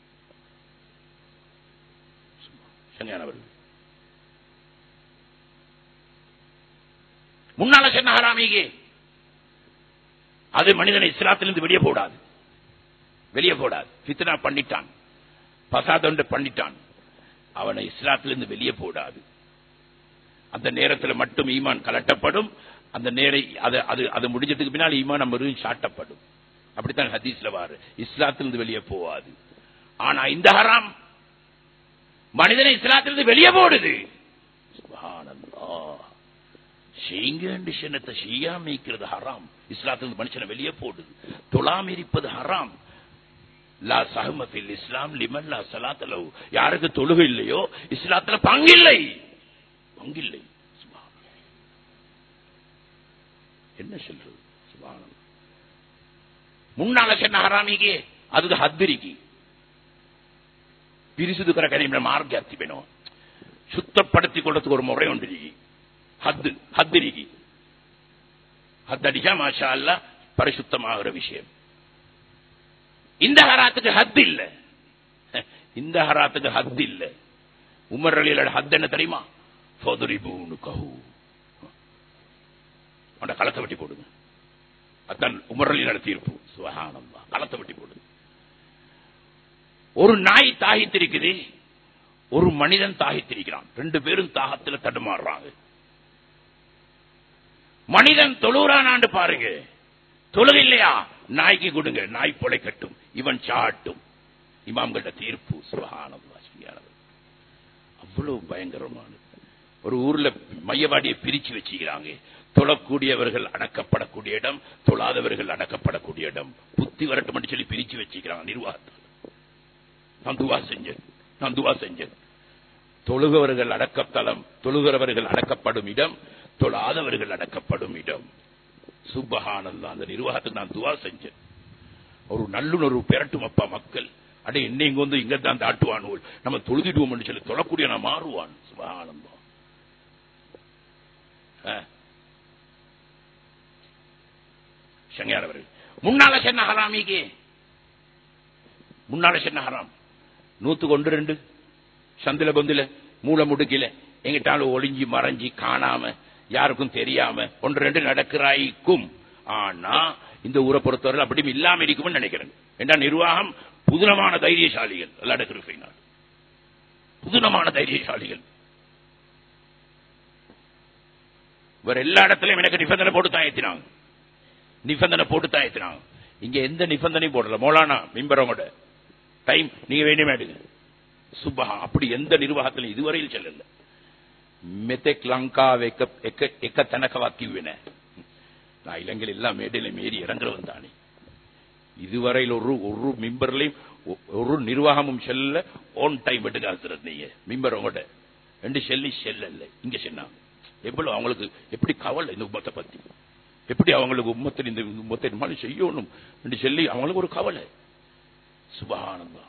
சங்கானவர்கள் முன்னால சொன்ன ஹராமிகே அது மனிதனை இஸ்லாத்திலிருந்து வெளியே போடாது வெளியே போடாது ஃபித்னா பண்ணிட்டான் பசாதொண்டு பண்ணிட்டான் அவனை இஸ்லாத்திலிருந்து வெளியே போடாது அந்த நேரத்தில் மட்டும் ஈமான் கலட்டப்படும் அந்த நேரை அது அது அது முடிஞ்சதுக்கு பின்னால் ஈமான் மறுபடியும் சாட்டப்படும் அப்படித்தான் ஹதீஸ்ல வாரு இஸ்லாத்திலிருந்து வெளியே போவாது ஆனா இந்த ஹராம் மனிதனை இஸ்லாத்திலிருந்து வெளியே போடுது சுப்ஹானல்லாஹ் செய்யுங்க சின்னத்தை செய்யாம இருக்கிறது ஹராம் இஸ்லாத்திலிருந்து மனுஷனை வெளியே போடுது தொழாம இருப்பது ஹராம் லா சஹமத்தில் இஸ்லாம் லிமன் லா சலாத் லவ் யாருக்கு தொழுகை இல்லையோ இஸ்லாத்துல பங்கில்லை பங்கில்லை சுப்ஹான். என்ன சொல்றது சுப்ஹானல்லாஹ். முன்னால சொன்ன ஹராமிಗೆ ಅದು ಹದ್ದಿರಿಗೆ பிரிசுது கரக்கனை மார்க்க அத்திப்பேனும் சுத்தப்படுத்திக் கொள்றதுக்கு ஒரு முறை உண்டு ஹத்து ஹத்திரிகி ஹத்தடிச்சா மாஷா அல்லா பரிசுத்தமாகிற விஷயம் இந்த ஹராத்துக்கு ஹத் இல்ல இந்த ஹராத்துக்கு ஹத் இல்ல உமர் அலியோட ஹத் என்ன தெரியுமா ஃபதுரிபூனு கஹு அவன களத்தை வெட்டி போடுங்க அதான் உமர் அலியோட தீர்ப்பு சுபஹானல்லாஹ் களத்தை வெட்டி போடுங்க ஒரு நாய் தாகித்திருக்குது ஒரு மனிதன் தாகித்திருக்கிறான் ரெண்டு பேரும் தாகத்துல தடுமாறுறாங்க மனிதன் தொழுறானாண்டு பாருங்க தொழுக இல்லையா நாய்க்கு கொடுங்க நாய் பொழைக்கட்டும் இவன் சாட்டும் இமாம்கிட்ட தீர்ப்பு சுகானது அவ்வளவு பயங்கரமானது ஒரு ஊர்ல மையவாடியை பிரிச்சு வச்சுக்கிறாங்க தொழக்கூடியவர்கள் அடக்கப்படக்கூடிய இடம் தொழாதவர்கள் அடக்கப்படக்கூடிய இடம் புத்தி வரட்டும் சொல்லி பிரிச்சு வச்சுக்கிறாங்க நிர்வாகத்தில் நான் துவா செஞ்சேன் நான் துவா செஞ்சேன் தொழுகவர்கள் அடக்கத்தலம் தொழுகிறவர்கள் அடக்கப்படும் இடம் தொழாதவர்கள் அடக்கப்படும் இடம் சுபஹானல்லா அந்த நிர்வாகத்துக்கு நான் துவா செஞ்சேன் ஒரு நல்லுணர்வு பெறட்டும் அப்பா மக்கள் அடே என்ன இங்க வந்து இங்க தான் தாட்டுவானுவோல் நம்ம தொழுதிடுவோம் சொல்லி தொழக்கூடிய நான் மாறுவான் சுபஹானந்தம் சங்கையார் அவர்கள் முன்னால சென்ன ஹராமிக்கு முன்னால சென்ன ஹராம் நூத்துக்கு ஒன்று ரெண்டு சந்தில பொந்தில மூளை முடுக்கில எங்கிட்டாலும் ஒளிஞ்சி மறைஞ்சி காணாம யாருக்கும் தெரியாம ஒன்று ரெண்டு நடக்கிறாய்க்கும் ஆனா இந்த ஊரை பொறுத்தவரை அப்படி இல்லாம இருக்கும்னு நினைக்கிறேன் ஏன்னா நிர்வாகம் புதுனமான தைரியசாலிகள் நடக்கிற புதுனமான தைரியசாலிகள் இவர் எல்லா இடத்துலயும் எனக்கு நிபந்தனை போட்டு தான் ஏத்தினாங்க நிபந்தனை போட்டு தான் ஏத்தினாங்க இங்க எந்த நிபந்தனையும் போடல மோலானா மிம்பரவங்க டைம் நீங்க வேண்டிய எடுங்க சுபஹா அப்படி எந்த நிர்வாகத்திலும் இதுவரையில் செல்லல மெத்தெக் லங்காவை எக்க தனக்கவாக்கிவின நான் இலங்கையில் எல்லாம் மேடையில மீறி இறங்குறவன் தானே இதுவரையில் ஒரு ஒரு மிம்பர்லையும் ஒரு நிர்வாகமும் செல்ல ஓன் டைம் எடுக்காசுறது நீங்க மிம்பர் உங்கள்கிட்ட ரெண்டு செல்லி செல்லல இங்க சொன்னாங்க எவ்வளவு அவங்களுக்கு எப்படி கவலை இந்த உம்மத்தை பத்தி எப்படி அவங்களுக்கு உம்மத்தில் இந்த உம்மத்தை மாதிரி செய்யணும் என்று சொல்லி அவங்களுக்கு ஒரு கவலை சுபகானந்தம்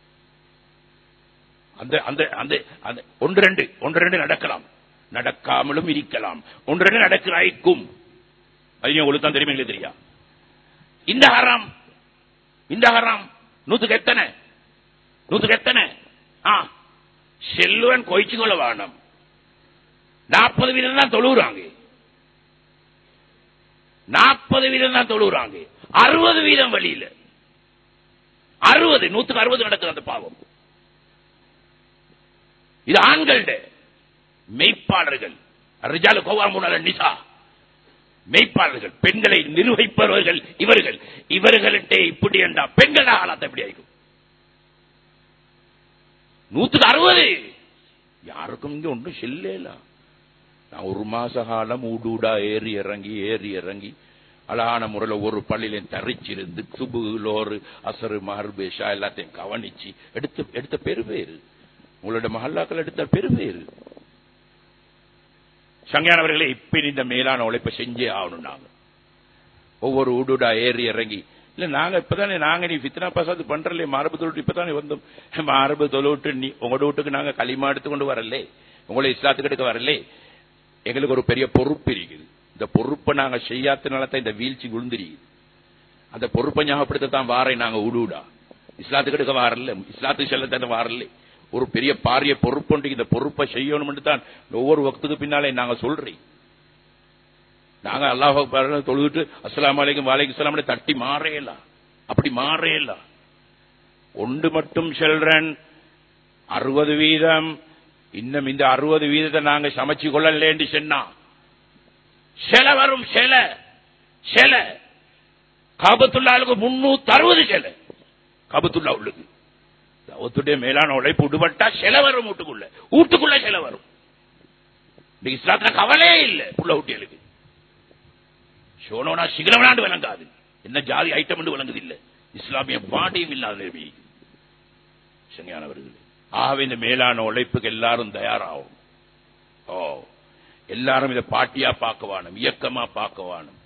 அந்த அந்த அந்த அந்த ஒன்று ரெண்டு ஒன்று ரெண்டு நடக்கலாம் நடக்காமலும் இருக்கலாம் ஒன்று ரெண்டு நடக்கிறாய்க்கும் அது உங்களுக்கு தான் தெரியுமா தெரியா இந்த ஹராம் இந்த ஹராம் நூத்துக்கு எத்தனை நூத்துக்கு எத்தனை ஆ செல்லுவன் கொய்ச்சு கொள்ள வேணும் நாற்பது வீதம் தான் தொழுகிறாங்க நாற்பது வீதம் தான் தொழுகிறாங்க அறுபது வீதம் வழியில அறுபது நூத்துக்கு அறுபது நடக்குது அந்த பாவம் இது ஆண்கள்ட மெய்ப்பாளர்கள் ரிஜாலு கோவாமுனால நிசா மெய்ப்பாளர்கள் பெண்களை நிர்வகிப்பவர்கள் இவர்கள் இவர்கள்ட்ட இப்படி என்றா பெண்கள் ஆளாத்த எப்படி ஆகும் நூத்துக்கு அறுபது யாருக்கும் இங்க ஒன்றும் செல்ல நான் ஒரு மாச காலம் ஊடூடா ஏறி இறங்கி ஏறி இறங்கி அழகான முறையில் ஒரு பள்ளியிலையும் தரிச்சிருந்து சுபு லோரு அசரு மஹர்பேஷா எல்லாத்தையும் கவனிச்சு எடுத்த எடுத்த பெரு பேரு உங்களோட மஹல்லாக்கள் எடுத்த பெரு பேரு சங்கையானவர்களே இப்ப இந்த மேலான உழைப்பை செஞ்சே ஆகணும் நாங்க ஒவ்வொரு ஊடுடா ஏறி இறங்கி இல்ல நாங்க இப்பதானே நாங்க நீ பித்னா பசாது பண்றல மாரபு தொழில் இப்பதானே வந்தோம் மாரபு தொழிட்டு நீ உங்களோட வீட்டுக்கு நாங்க களிமா எடுத்து கொண்டு வரலே உங்களை இஸ்லாத்துக்கு எடுக்க வரலே எங்களுக்கு ஒரு பெரிய பொறுப்பு இருக்குது இந்த பொறுப்பை நாங்க செய்யாதனால தான் இந்த வீழ்ச்சி விழுந்திருக்குது அந்த பொறுப்பை ஞாபகப்படுத்தத்தான் வாரை நாங்க உடுடா இஸ்லாத்துக்கு எடுக்க வாரல இஸ்லாத்துக்கு செல்லத்தான வாரல ஒரு பெரிய பாரிய பொறுப்பு இந்த பொறுப்பை செய்யணும் தான் ஒவ்வொரு வக்துக்கு பின்னாலே நாங்க சொல்றேன் நாங்க அல்லாஹ் தொழுதுட்டு அஸ்லாம் வலைக்கும் வாலைக்கும் சலாம் தட்டி மாறையலாம் அப்படி மாறையலாம் ஒன்று மட்டும் செல்றன் அறுபது வீதம் இன்னும் இந்த அறுபது வீதத்தை நாங்க சமைச்சு கொள்ளலேன்னு சொன்னா சில வரும் சில சில காபத்துள்ளாளுக்கு முன்னூத்தி அறுபது சில காபத்துள்ளா உள்ளது ஒத்துடைய மேலான உழைப்பு விடுபட்டா சில வரும் வீட்டுக்குள்ள வீட்டுக்குள்ள சில வரும் இஸ்லாத்துல கவலையே இல்லை புள்ள ஊட்டியலுக்கு சோனோனா சிகரவனாண்டு விளங்காது என்ன ஜாதி ஐட்டம் விளங்குது இல்ல இஸ்லாமிய பாண்டியும் இல்லாத நிலைமை சங்கையானவர்கள் ஆகவே இந்த மேலான உழைப்புக்கு எல்லாரும் தயாராகும் ஓ எல்லாரும் இதை பாட்டியா பார்க்க வேணும் இயக்கமா பார்க்க வேணும்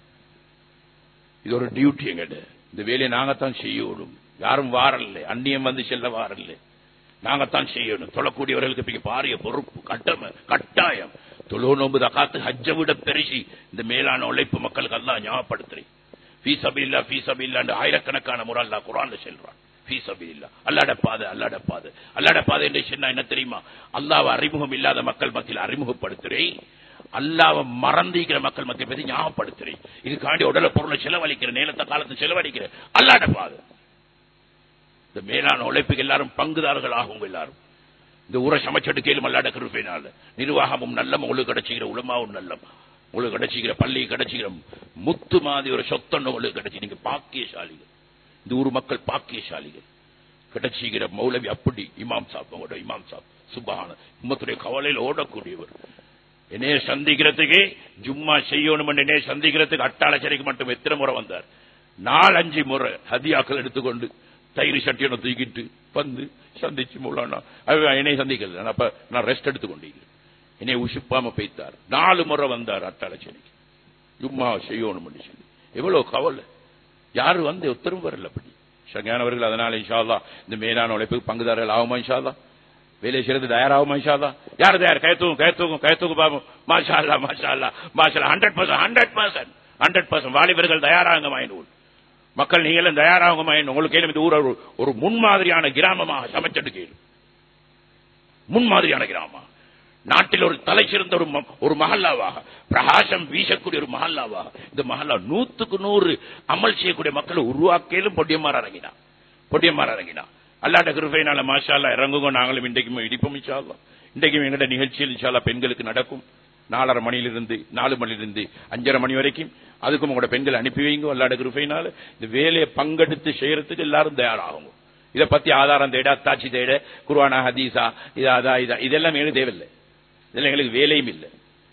இது ஒரு டியூட்டி எங்கிட்ட இந்த வேலையை நாங்கத்தான் செய்யணும் யாரும் வாரல்ல அந்நியம் வந்து செல்ல வாரல்ல நாங்கத்தான் செய்யணும் தொழக்கூடியவர்களுக்கு பாரிய பொறுப்பு கட்டம கட்டாயம் தொழு நோம்பு தக்காத்து ஹஜ்ஜ விட பெருசி இந்த மேலான உழைப்பு மக்களுக்கு எல்லாம் ஞாபகப்படுத்துறேன் ஃபீசபில்லா ஃபீசபில்லா ஆயிரக்கணக்கான முறை அல்லா குரான்ல செல்றான் ஃபீசபில்லா அல்லாட பாதை அல்லாட பாதை அல்லாட பாதை என்று சொன்னா என்ன தெரியுமா அல்லாவை அறிமுகம் இல்லாத மக்கள் மத்தியில் அறிமுகப்படுத்துறேன் அல்லாவை மறந்திக்கிற மக்கள் மத்திய பத்தி ஞாபகப்படுத்துறேன் இதுக்காண்டி உடல பொருளை செலவழிக்கிற நேரத்தை காலத்தை செலவழிக்கிற அல்லாட பாதை இந்த மேலான உழைப்புக்கு எல்லாரும் பங்குதாரர்கள் ஆகும் எல்லாரும் இந்த ஊரை சமைச்செடுக்கையிலும் அல்லாட கிருப்பையினால நிர்வாகமும் நல்ல உங்களுக்கு கிடைச்சிக்கிற உலமாவும் நல்லம் உங்களுக்கு கிடைச்சிக்கிற பள்ளி கிடைச்சிக்கிற முத்து மாதிரி ஒரு சொத்தொன்னு உங்களுக்கு கிடைச்சி நீங்க பாக்கியசாலிகள் இந்த ஊர் மக்கள் பாக்கியசாலிகள் கிடைச்சிக்கிற மௌலவி அப்படி இமாம் சாப் உங்களோட இமாம் சாப் சுபான உம்மத்துடைய கவலையில் ஓடக்கூடியவர் என்னைய சந்திக்கிறதுக்கு ஜும்மா செய்யணும் என்னைய சந்திக்கிறதுக்கு அட்டாளச்சரிக்கு மட்டும் எத்தனை முறை வந்தார் நாலஞ்சு முறை ஹதியாக்கள் எடுத்துக்கொண்டு தயிர் சட்டியனை தூக்கிட்டு வந்து சந்திச்சு மூலானா என்னை சந்திக்கல நான் அப்ப நான் ரெஸ்ட் எடுத்துக்கொண்டீங்க என்னை உசுப்பாம பெய்த்தார் நாலு முறை வந்தார் அட்டாளச்சேரிக்கு ஜும்மா செய்யணும் சொல்லி எவ்வளவு கவலை யாரு வந்து உத்தரவு வரல அப்படி ஷங்கானவர்கள் அதனால இன்ஷால்லா இந்த மேலான உழைப்புக்கு பங்குதாரர்கள் ஆகுமா இன்ஷால்லா வேலை செய்யறது தயாராகுமா இன்ஷால்லா யார் தயார் கயத்தூக்கும் கயத்தூக்கும் கயத்தூக்கும் பாபு மாஷா அல்லா மாஷா அல்லா மாஷா hundred percent hundred percent hundred percent வாலிபர்கள் தயாராகுங்க மாயினூல் மக்கள் நீங்களும் தயாராகுங்க மாயின் உங்களுக்கு கேளும் இந்த ஊர் ஒரு- ஒரு முன்மாதிரியான கிராமமாக சமைச்சட்டு கேளு முன்மாதிரியான கிராமம் நாட்டில் ஒரு தலை சிறந்த ஒரு ம- ஒரு மஹல்லாவாக பிரகாசம் வீசக்கூடிய ஒரு மஹல்லாவாக இந்த மஹல்லா நூத்துக்கு நூறு அமல் செய்யக்கூடிய மக்களை உருவாக்கியலும் பொடியமாற இறங்கினா பொடியமாற இறங்கினா அல்லாட்ட கிருபையினால மாஷா அல்லா இறங்குங்க நாங்களும் இன்றைக்கும் இடிப்போம் இன்ஷா அல்லாஹ். இன்றைக்கும் எங்கட நிகழ்ச்சியில் இன்ஷா அல்லாஹ் பெண்களுக்கு நடக்கும் நாலரை மணியிலிருந்து நாலு மணியிலிருந்து அஞ்சரை மணி வரைக்கும் அதுக்கும் உங்களோட பெண்கள் அனுப்பி வைங்க அல்லாட கிருபையினால இந்த வேலையை பங்கெடுத்து செய்யறதுக்கு எல்லாரும் தயாராகும் இதை பத்தி ஆதாரம் தேட அத்தாட்சி தேட குர்ஆனா ஹதீஸா இதா அதா இதா இதெல்லாம் எங்களுக்கு தேவையில்லை இதெல்லாம் எங்களுக்கு வேலையும் இல்லை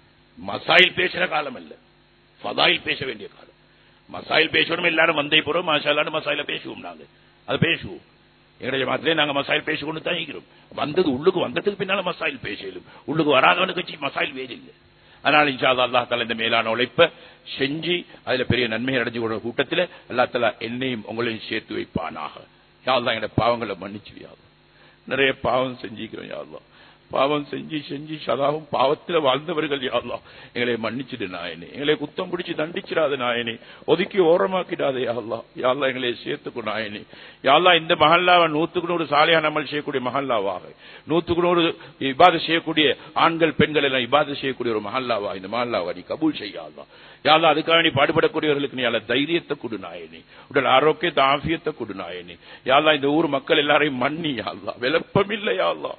மசாயில் பேசுற காலம் இல்ல ஃபதாயில் பேச வேண்டிய காலம் மசாயில் பேசணும் எல்லாரும் வந்தே போறோம் மாஷாலான்னு மசாயில பேசுவோம் நாங்க அது பேசுவோம் எங்களுடைய ஜமாத்திலே நாங்க மசாயில் பேசிக்கொண்டு தான் இருக்கிறோம் வந்தது உள்ளுக்கு வந்ததுக்கு பின்னால மசாயில் பேசலும் உள்ளுக்கு வராதவனுக்கு வச்சு மசாயில் வேலை இல்லை அதனால இன்ஷா அல்லாஹ் அல்லாஹ் தஆலா இந்த மேலான உழைப்ப செஞ்சு அதுல பெரிய நன்மை அடைஞ்சு கொண்ட கூட்டத்தில் அல்லாஹ் தஆலா என்னையும் உங்களையும் சேர்த்து வைப்பானாக யா அல்லாஹ் எங்க பாவங்களை மன்னிச்சு யா அல்லாஹ். நிறைய பாவம் செஞ்சிக்கிறோம் யா அல்லாஹ் பாவம் செஞ்சு செஞ்சு சதாவும் பாவத்தில் வாழ்ந்தவர்கள் யா அல்லாஹ் எங்களை மன்னிச்சிடு நாயனே எங்களை குத்தம் பிடிச்சு தண்டிச்சிடாத நாயனே ஒதுக்கி ஓரமாக்கிடாதே யா அல்லாஹ் யா அல்லாஹ் எங்களை சேர்த்துக்கோ நாயனே யா அல்லாஹ் இந்த மஹல்லாவை நூத்துக்கு நூறு சாலையான அமல் செய்யக்கூடிய மஹல்லாவாக நூத்துக்கு நூறு இபாது செய்யக்கூடிய ஆண்கள் பெண்கள் எல்லாம் இபாது செய்யக்கூடிய ஒரு மஹல்லாவா இந்த மஹல்லாவா நீ கபூல் செய்யா அல்லாஹ் யா அல்லாஹ் அதுக்காக நீ பாடுபடக்கூடியவர்களுக்கு நீ அல்ல தைரியத்தை கொடு நாயனே உடல் ஆரோக்கியத்தை ஆபியத்தை கொடு நாயனே யா அல்லாஹ் இந்த ஊர் மக்கள் எல்லாரையும் மன்னி யா அல்லாஹ் விளப்பம் இல்லை யா அல்லாஹ்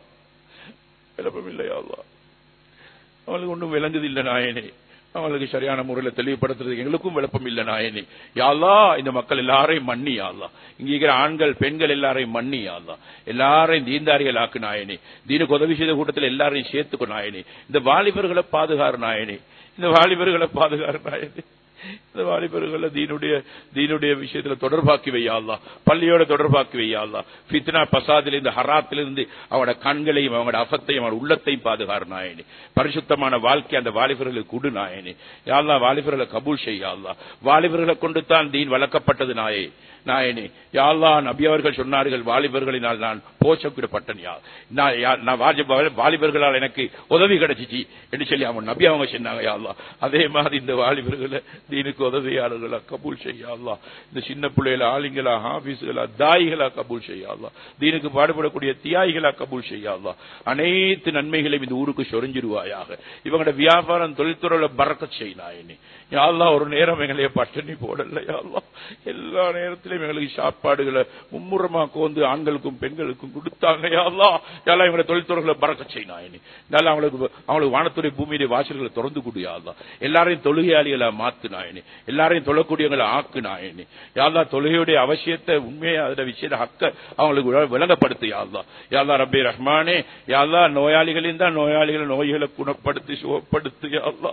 விளப்பம் இல்லை யா அல்லாஹ் அவங்களுக்கு ஒன்றும் விளங்குது இல்லை நாயனே அவங்களுக்கு சரியான முறையில் தெளிவுபடுத்துறதுக்கு எங்களுக்கும் விளப்பம் இல்லை நாயனே யாழ்லா இந்த மக்கள் எல்லாரையும் மன்னி யாழ்லா இங்க இருக்கிற ஆண்கள் பெண்கள் எல்லாரையும் மன்னி யாழ்லா எல்லாரையும் தீந்தாரிகள் ஆக்கு நாயனே தீனுக்கு உதவி செய்த கூட்டத்தில் எல்லாரையும் சேர்த்துக்கோ நாயனே இந்த வாலிபர்களை பாதுகாரு நாயனே இந்த வாலிபர்களை பாதுகாரு நாயனே இந்த வாலிபர்களை தீனுடைய தீனுடைய விஷயத்துல தொடர்பாக்கி வையாள்லா பள்ளியோட தொடர்பாக்கி வையாள்லா ஃபித்னா பசாதிலிருந்து ஹராத்திலிருந்து அவனோட கண்களையும் அவனோட அஃபத்தையும் அவனோட உள்ளத்தையும் பாதுகாரு நாயனே பரிசுத்தமான வாழ்க்கை அந்த வாலிபர்களுக்கு குடு நாயனே யாழ்லா வாலிபர்களை கபூல் செய்யாள்லா வாலிபர்களை கொண்டு தான் தீன் வளர்க்கப்பட்டது நாயே நாயனே யாழ்லா நபி அவர்கள் சொன்னார்கள் வாலிபர்களினால் நான் போஷக்கிடப்பட்டேன் யா நான் யா- நான் வாலிப- வாலிபர்களால் எனக்கு உதவி கிடைச்சிச்சு என்று சொல்லி அவன் நபி அவங்க சொன்னாங்க யாழ்லா அதே மாதிரி இந்த வாலிபர்களை தீனுக்கு உதவியாளர்களா கபூல் செய்யாள்லா இந்த சின்ன பிள்ளைகள ஆளுங்களா ஹாபிஸ்களா தாய்களா கபூல் செய்யாள்லா தீனுக்கு பாடுபடக்கூடிய தியாய்களா கபூல் செய்யாள்லா அனைத்து நன்மைகளையும் இந்த ஊருக்கு சொரிஞ்சிருவாயாக இவங்களோட வியாபாரம் தொழில்துறையில பறக்க செய்யினாயினி யாழ்லா ஒரு நேரம் எங்களைய பட்டினி போடல யாழ்லா எல்லா நேரத்திலும் எங்களுக்கு சாப்பாடுகளை மும்முரமா கோந்து ஆண்களுக்கும் பெண்களுக்கும் கொடுத்தாங்க யாழ்லா யாழ்லா எங்களை தொழில்துறைகளை பறக்க செய்யினாயினி நல்லா அவங்களுக்கு அவங்களுக்கு வானத்துறை பூமியுடைய வாசல்களை திறந்து கொடு யாழ்லா எல்லாரையும் தொழுகையாளிகளா மாத்து நாயனி எல்லாரையும் தொழக்கூடியவங்களை ஆக்கு நாயனி யாழ்லா தொழுகையுடைய அவசியத்தை உண்மையை அதோட விஷயத்த ஹக்க அவங்களுக்கு விள- விளங்கப்படுத்து யாழ்லா யாழ்லா ரப்பி ரஹ்மானே யாழ்லா நோயாளிகளின் தான் நோயாளிகளை நோய்களை குணப்படுத்தி சுகப்படுத்து யாழ்லா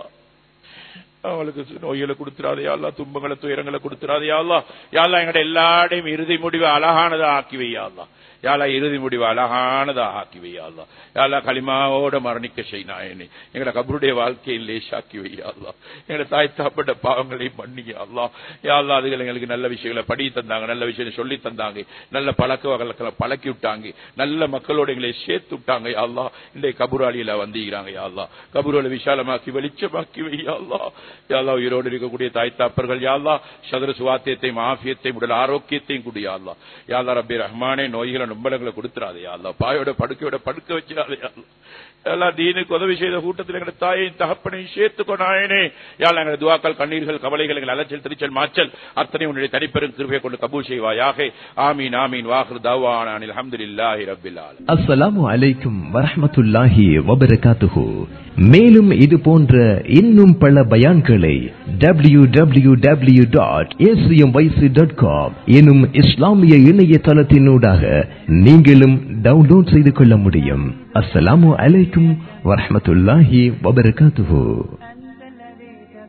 அவளுக்கு நோய்களை கொடுத்துறாதே யாழ்லா துன்பங்களை துயரங்களை கொடுத்துறாதே யாழ்லா யாழ்லா எங்கட எல்லாரையும் இறுதி முடிவை அழகானதா ஆக்கி வையாள்லா யாழா இறுதி முடிவு அழகானதா ஆக்கி வையாள்லா யாழா களிமாவோட மரணிக்க செய்யினாயனே எங்கட கபருடைய வாழ்க்கையை லேசாக்கி வையாள்லா எங்கட தாய் தாப்பட்ட பாவங்களை மன்னியாள்லா யாழ்லா அதுகள் எங்களுக்கு நல்ல விஷயங்களை படி தந்தாங்க நல்ல விஷயம் சொல்லி தந்தாங்க நல்ல பழக்க வழக்கங்களை பழக்கி விட்டாங்க நல்ல மக்களோட எங்களை சேர்த்து விட்டாங்க யாழ்லா இன்றைய கபுராளியில வந்திருக்கிறாங்க யாழ்லா கபூரோட விசாலமாக்கி வெளிச்சமாக்கி வையாள்லா யாழ்லா உயிரோடு இருக்கக்கூடிய தாய் தாப்பர்கள் யாழ்லா சதுர சுவாத்தியத்தையும் ஆபியத்தையும் உடல் ஆரோக்கியத்தையும் கூடிய யாழ்லா யாழ்லா ரப்பி ரஹ்மானே நோய்களை நம்பளங்களை கொடுத்துறாதையா அல்ல பாயோட படுக்கையோட படுக்க வச்சிடாதையா எல்லாம் தீனுக்கு உதவி செய்த கூட்டத்தில் எங்களை தாயையும் தகப்பனையும் சேர்த்துக்கோ நாயனே யாழ் எங்களை துவாக்கள் கண்ணீர்கள் கவலைகள் எங்கள் அலைச்சல் திருச்சல் மாச்சல் அத்தனை உன்னுடைய தனிப்பெரும் கிருபையை கொண்டு கபூல் செய்வாயாக ஆமீன் ஆமீன் வாஹர் தவான அல்ஹம்துலில்லாஹி ரப்பில் ஆலமீன் அஸ்ஸலாமு அலைக்கும் வரஹ்மத்துல்லாஹி வபரகாத்துஹு மேலும் இது போன்ற இன்னும் பல பயான்களை W W W dot dot com எனும் இஸ்லாமிய இணையதளத்தினூடாக நீங்களும் டவுன்லோட் செய்து கொள்ள முடியும் அஸ்ஸலாமு அலைக்கும் வரஹ்மத்துல்லாஹி வபரகாத்துஹு